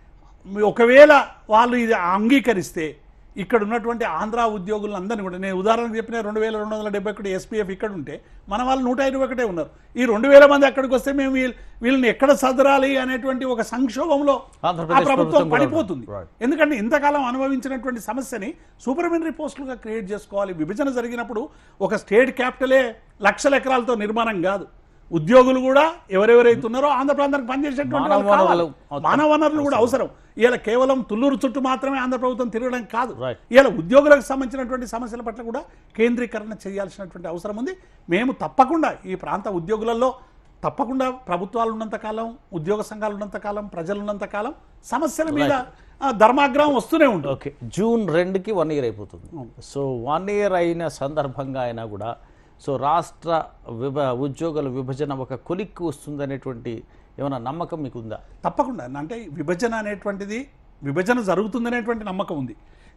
మీ- ఒకవేళ వాళ్ళు ఇది అంగీకరిస్తే ఇక్కడ ఉన్నటువంటి ఆంధ్ర ఉద్యోగులందరినీ కూడా నేను ఉదాహరణకు చెప్పిన రెండు వేల రెండు వందల డెబ్బై ఒకటి ఎస్పీఎఫ్ ఇక్కడ ఉంటే మన వాళ్ళు నూట ఇరవై ఒకటే ఉన్నారు ఈ రెండు వేల మంది అక్కడికి వస్తే మేము వీళ్ళ వీళ్ళని ఎక్కడ సదరాలి అనేటువంటి ఒక సంక్షోభంలో ఆ ఆంధ్రప్రదేశ్ ప్రభుత్వం ప్రభుత్వం కూడా పడిపోతుంది Right. ఎందుకంటే ఇంతకాలం అనుభవించినటువంటి సమస్యని సూపర్మినరీ పోస్టులుగా క్రియేట్ చేసుకోవాలి విభజన జరిగినప్పుడు ఒక స్టేట్ క్యాపిటలే లక్షల ఎకరాలతో నిర్మాణం కాదు ఉద్యోగులు కూడా ఎవరెవరైతే ఉన్నారో ఆంధ్ర ప్రాంతానికి పనిచేసేటువంటి మానవ వాళ్ళు కావాలి. వనరులు అవసరం. మానవ వనరులు కూడా అవసరం ఇలా కేవలం తుళ్ళూరు చుట్టూ మాత్రమే ఆంధ్ర ప్రభుత్వం తిరగడం కాదు Right. ఇలా ఉద్యోగులకు సంబంధించినటువంటి సమస్యల పట్ల కూడా కేంద్రీకరణ చేయాల్సినటువంటి అవసరం ఉంది మేము తప్పకుండా ఈ ప్రాంత ఉద్యోగులలో తప్పకుండా ప్రభుత్వాలు ఉన్నంతకాలం ఉద్యోగ సంఘాలు ఉన్నంతకాలం ప్రజలు ఉన్నంతకాలం సమస్యల మీద ఆ, ధర్మాగ్రహం వస్తూనే ఉంటుంది ఓకే జూన్ రెండుకి వన్ ఇయర్ అయిపోతుంది సో వన్ ఇయర్ అయిన సందర్భంగా అయినా కూడా సో రాష్ట్ర విభ ఉద్యోగుల విభజన ఒక కొలిక్కి వస్తుందనేటువంటి ఏమైనా నమ్మకం మీకు ఉందా తప్పకుండా అంటే విభజన అనేటువంటిది విభజన జరుగుతుందనేటువంటి నమ్మకం ఉంది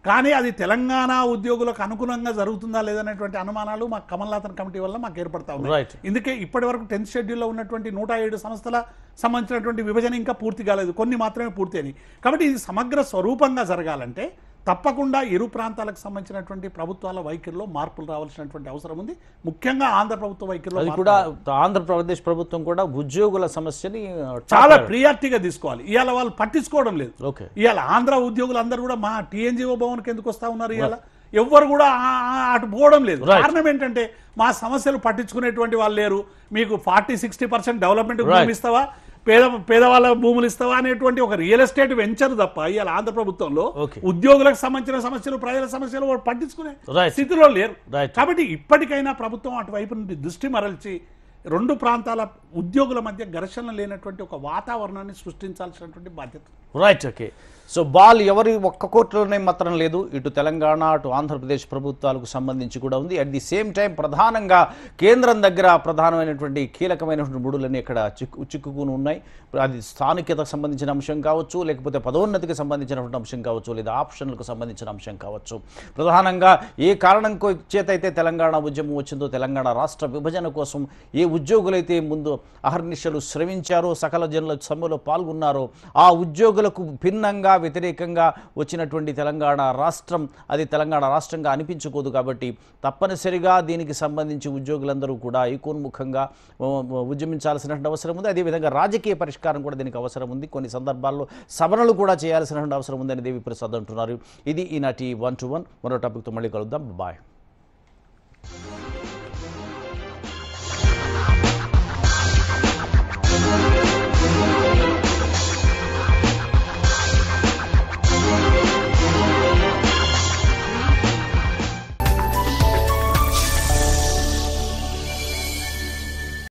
కానీ అది తెలంగాణ ఉద్యోగులకు అనుగుణంగా జరుగుతుందా లేదనేటువంటి అనుమానాలు మా కమల్నాథన్ కమిటీ వల్ల మాకు ఏర్పడతా ఉన్నాయి రైట్ ఇందుకే ఇప్పటి వరకు టెన్త్ షెడ్యూల్లో ఉన్నటువంటి నూట ఏడు సంస్థల సంబంధించినటువంటి విభజన ఇంకా పూర్తి కాలేదు కొన్ని మాత్రమే పూర్తి అయినాయి కాబట్టి ఇది సమగ్ర స్వరూపంగా జరగాలంటే తప్పకుండా ఇరు ప్రాంతాలకు సంబంధించినటువంటి ప్రభుత్వాల వైఖరిలో మార్పులు రావాల్సినటువంటి అవసరం ఉంది ముఖ్యంగా ఆంధ్ర ప్రభుత్వ వైఖరిలో అది మార్పు కూడా ఆంధ్రప్రదేశ్ ప్రభుత్వం కూడా ఉద్యోగుల సమస్యని చాలా ప్రియారిటీగా తీసుకోవాలి ఇవాళ వాళ్ళు పట్టించుకోవడం లేదు ఓకే ఇవాళ ఆంధ్ర ఉద్యోగులు అందరూ కూడా మా టీఎన్జిఓ భవన్కి ఎందుకు వస్తా ఉన్నారు ఇవాళ ఎవ్వరు కూడా ఆ- ఆ- అటు పోవడం లేదు Right. కారణం ఏంటంటే మా సమస్యలు పట్టించుకునేటువంటి వాళ్ళు లేరు మీకు forty sixty percent development Right. భూమి ఇస్తావా పేద పేదవాళ్ళ భూములు ఇస్తావా అనేటువంటి ఒక రియల్ ఎస్టేట్ వెంచర్ తప్ప ఇవాళ ఆంధ్ర ప్రభుత్వంలో Okay. ఉద్యోగులకు సంబంధించిన సమస్యలు ప్రజల సమస్యలు వాళ్ళు పట్టించుకునే Right. స్థితిలో లేరు Right. కాబట్టి ఇప్పటికైనా ప్రభుత్వం అటువైపు నుండి దృష్టి మరల్చి రెండు ప్రాంతాల ఉద్యోగుల మధ్య ఘర్షణ లేనటువంటి ఒక వాతావరణాన్ని సృష్టించాల్సినటువంటి బాధ్యత రైట్ ఓకే సో బాల్ ఎవరి ఒక్క కోర్టులోనే మాత్రం లేదు ఇటు తెలంగాణ అటు ఆంధ్రప్రదేశ్ ప్రభుత్వాలకు సంబంధించి కూడా ఉంది అట్ ది సేమ్ టైం ప్రధానంగా కేంద్రం దగ్గర ప్రధానమైనటువంటి కీలకమైనటువంటి ముడులన్నీ ఇక్కడ చిక్కు చిక్కుకుని ఉన్నాయి అది స్థానికతకు సంబంధించిన అంశం కావచ్చు లేకపోతే పదోన్నతికి సంబంధించినటువంటి అంశం కావచ్చు లేదా ఆప్షన్లకు సంబంధించిన అంశం కావచ్చు ప్రధానంగా ఏ కారణం కో- చేతైతే తెలంగాణ ఉద్యమం వచ్చిందో తెలంగాణ రాష్ట్ర విభజన కోసం ఏ ఉద్యోగులైతే ముందు అహర్నిశలు శ్రమించారో సకల జనుల సమ్మెలో పాల్గొన్నారో ఆ ఉద్యోగులకు భిన్నంగా వ్యతిరేకంగా వచ్చినటువంటి తెలంగాణ రాష్ట్రం అది తెలంగాణ రాష్ట్రంగా అనిపించుకోదు కాబట్టి తప్పనిసరిగా దీనికి సంబంధించి ఉద్యోగులందరూ కూడా ఐకోన్ముఖంగా ఆ, ఉద్యమించాల్సినటువంటి అవసరం ఉంది అదేవిధంగా రాజకీయ పరిష్కారం కూడా దీనికి అవసరం ఉంది కొన్ని సందర్భాల్లో సవరణలు కూడా చేయాల్సినటువంటి అవసరం ఉందని దేవి ప్రసాద్ అంటున్నారు ఇది ఈనాటి వన్ టు వన్ మరో టాపిక్తో మళ్ళీ కలుద్దాం బాయ్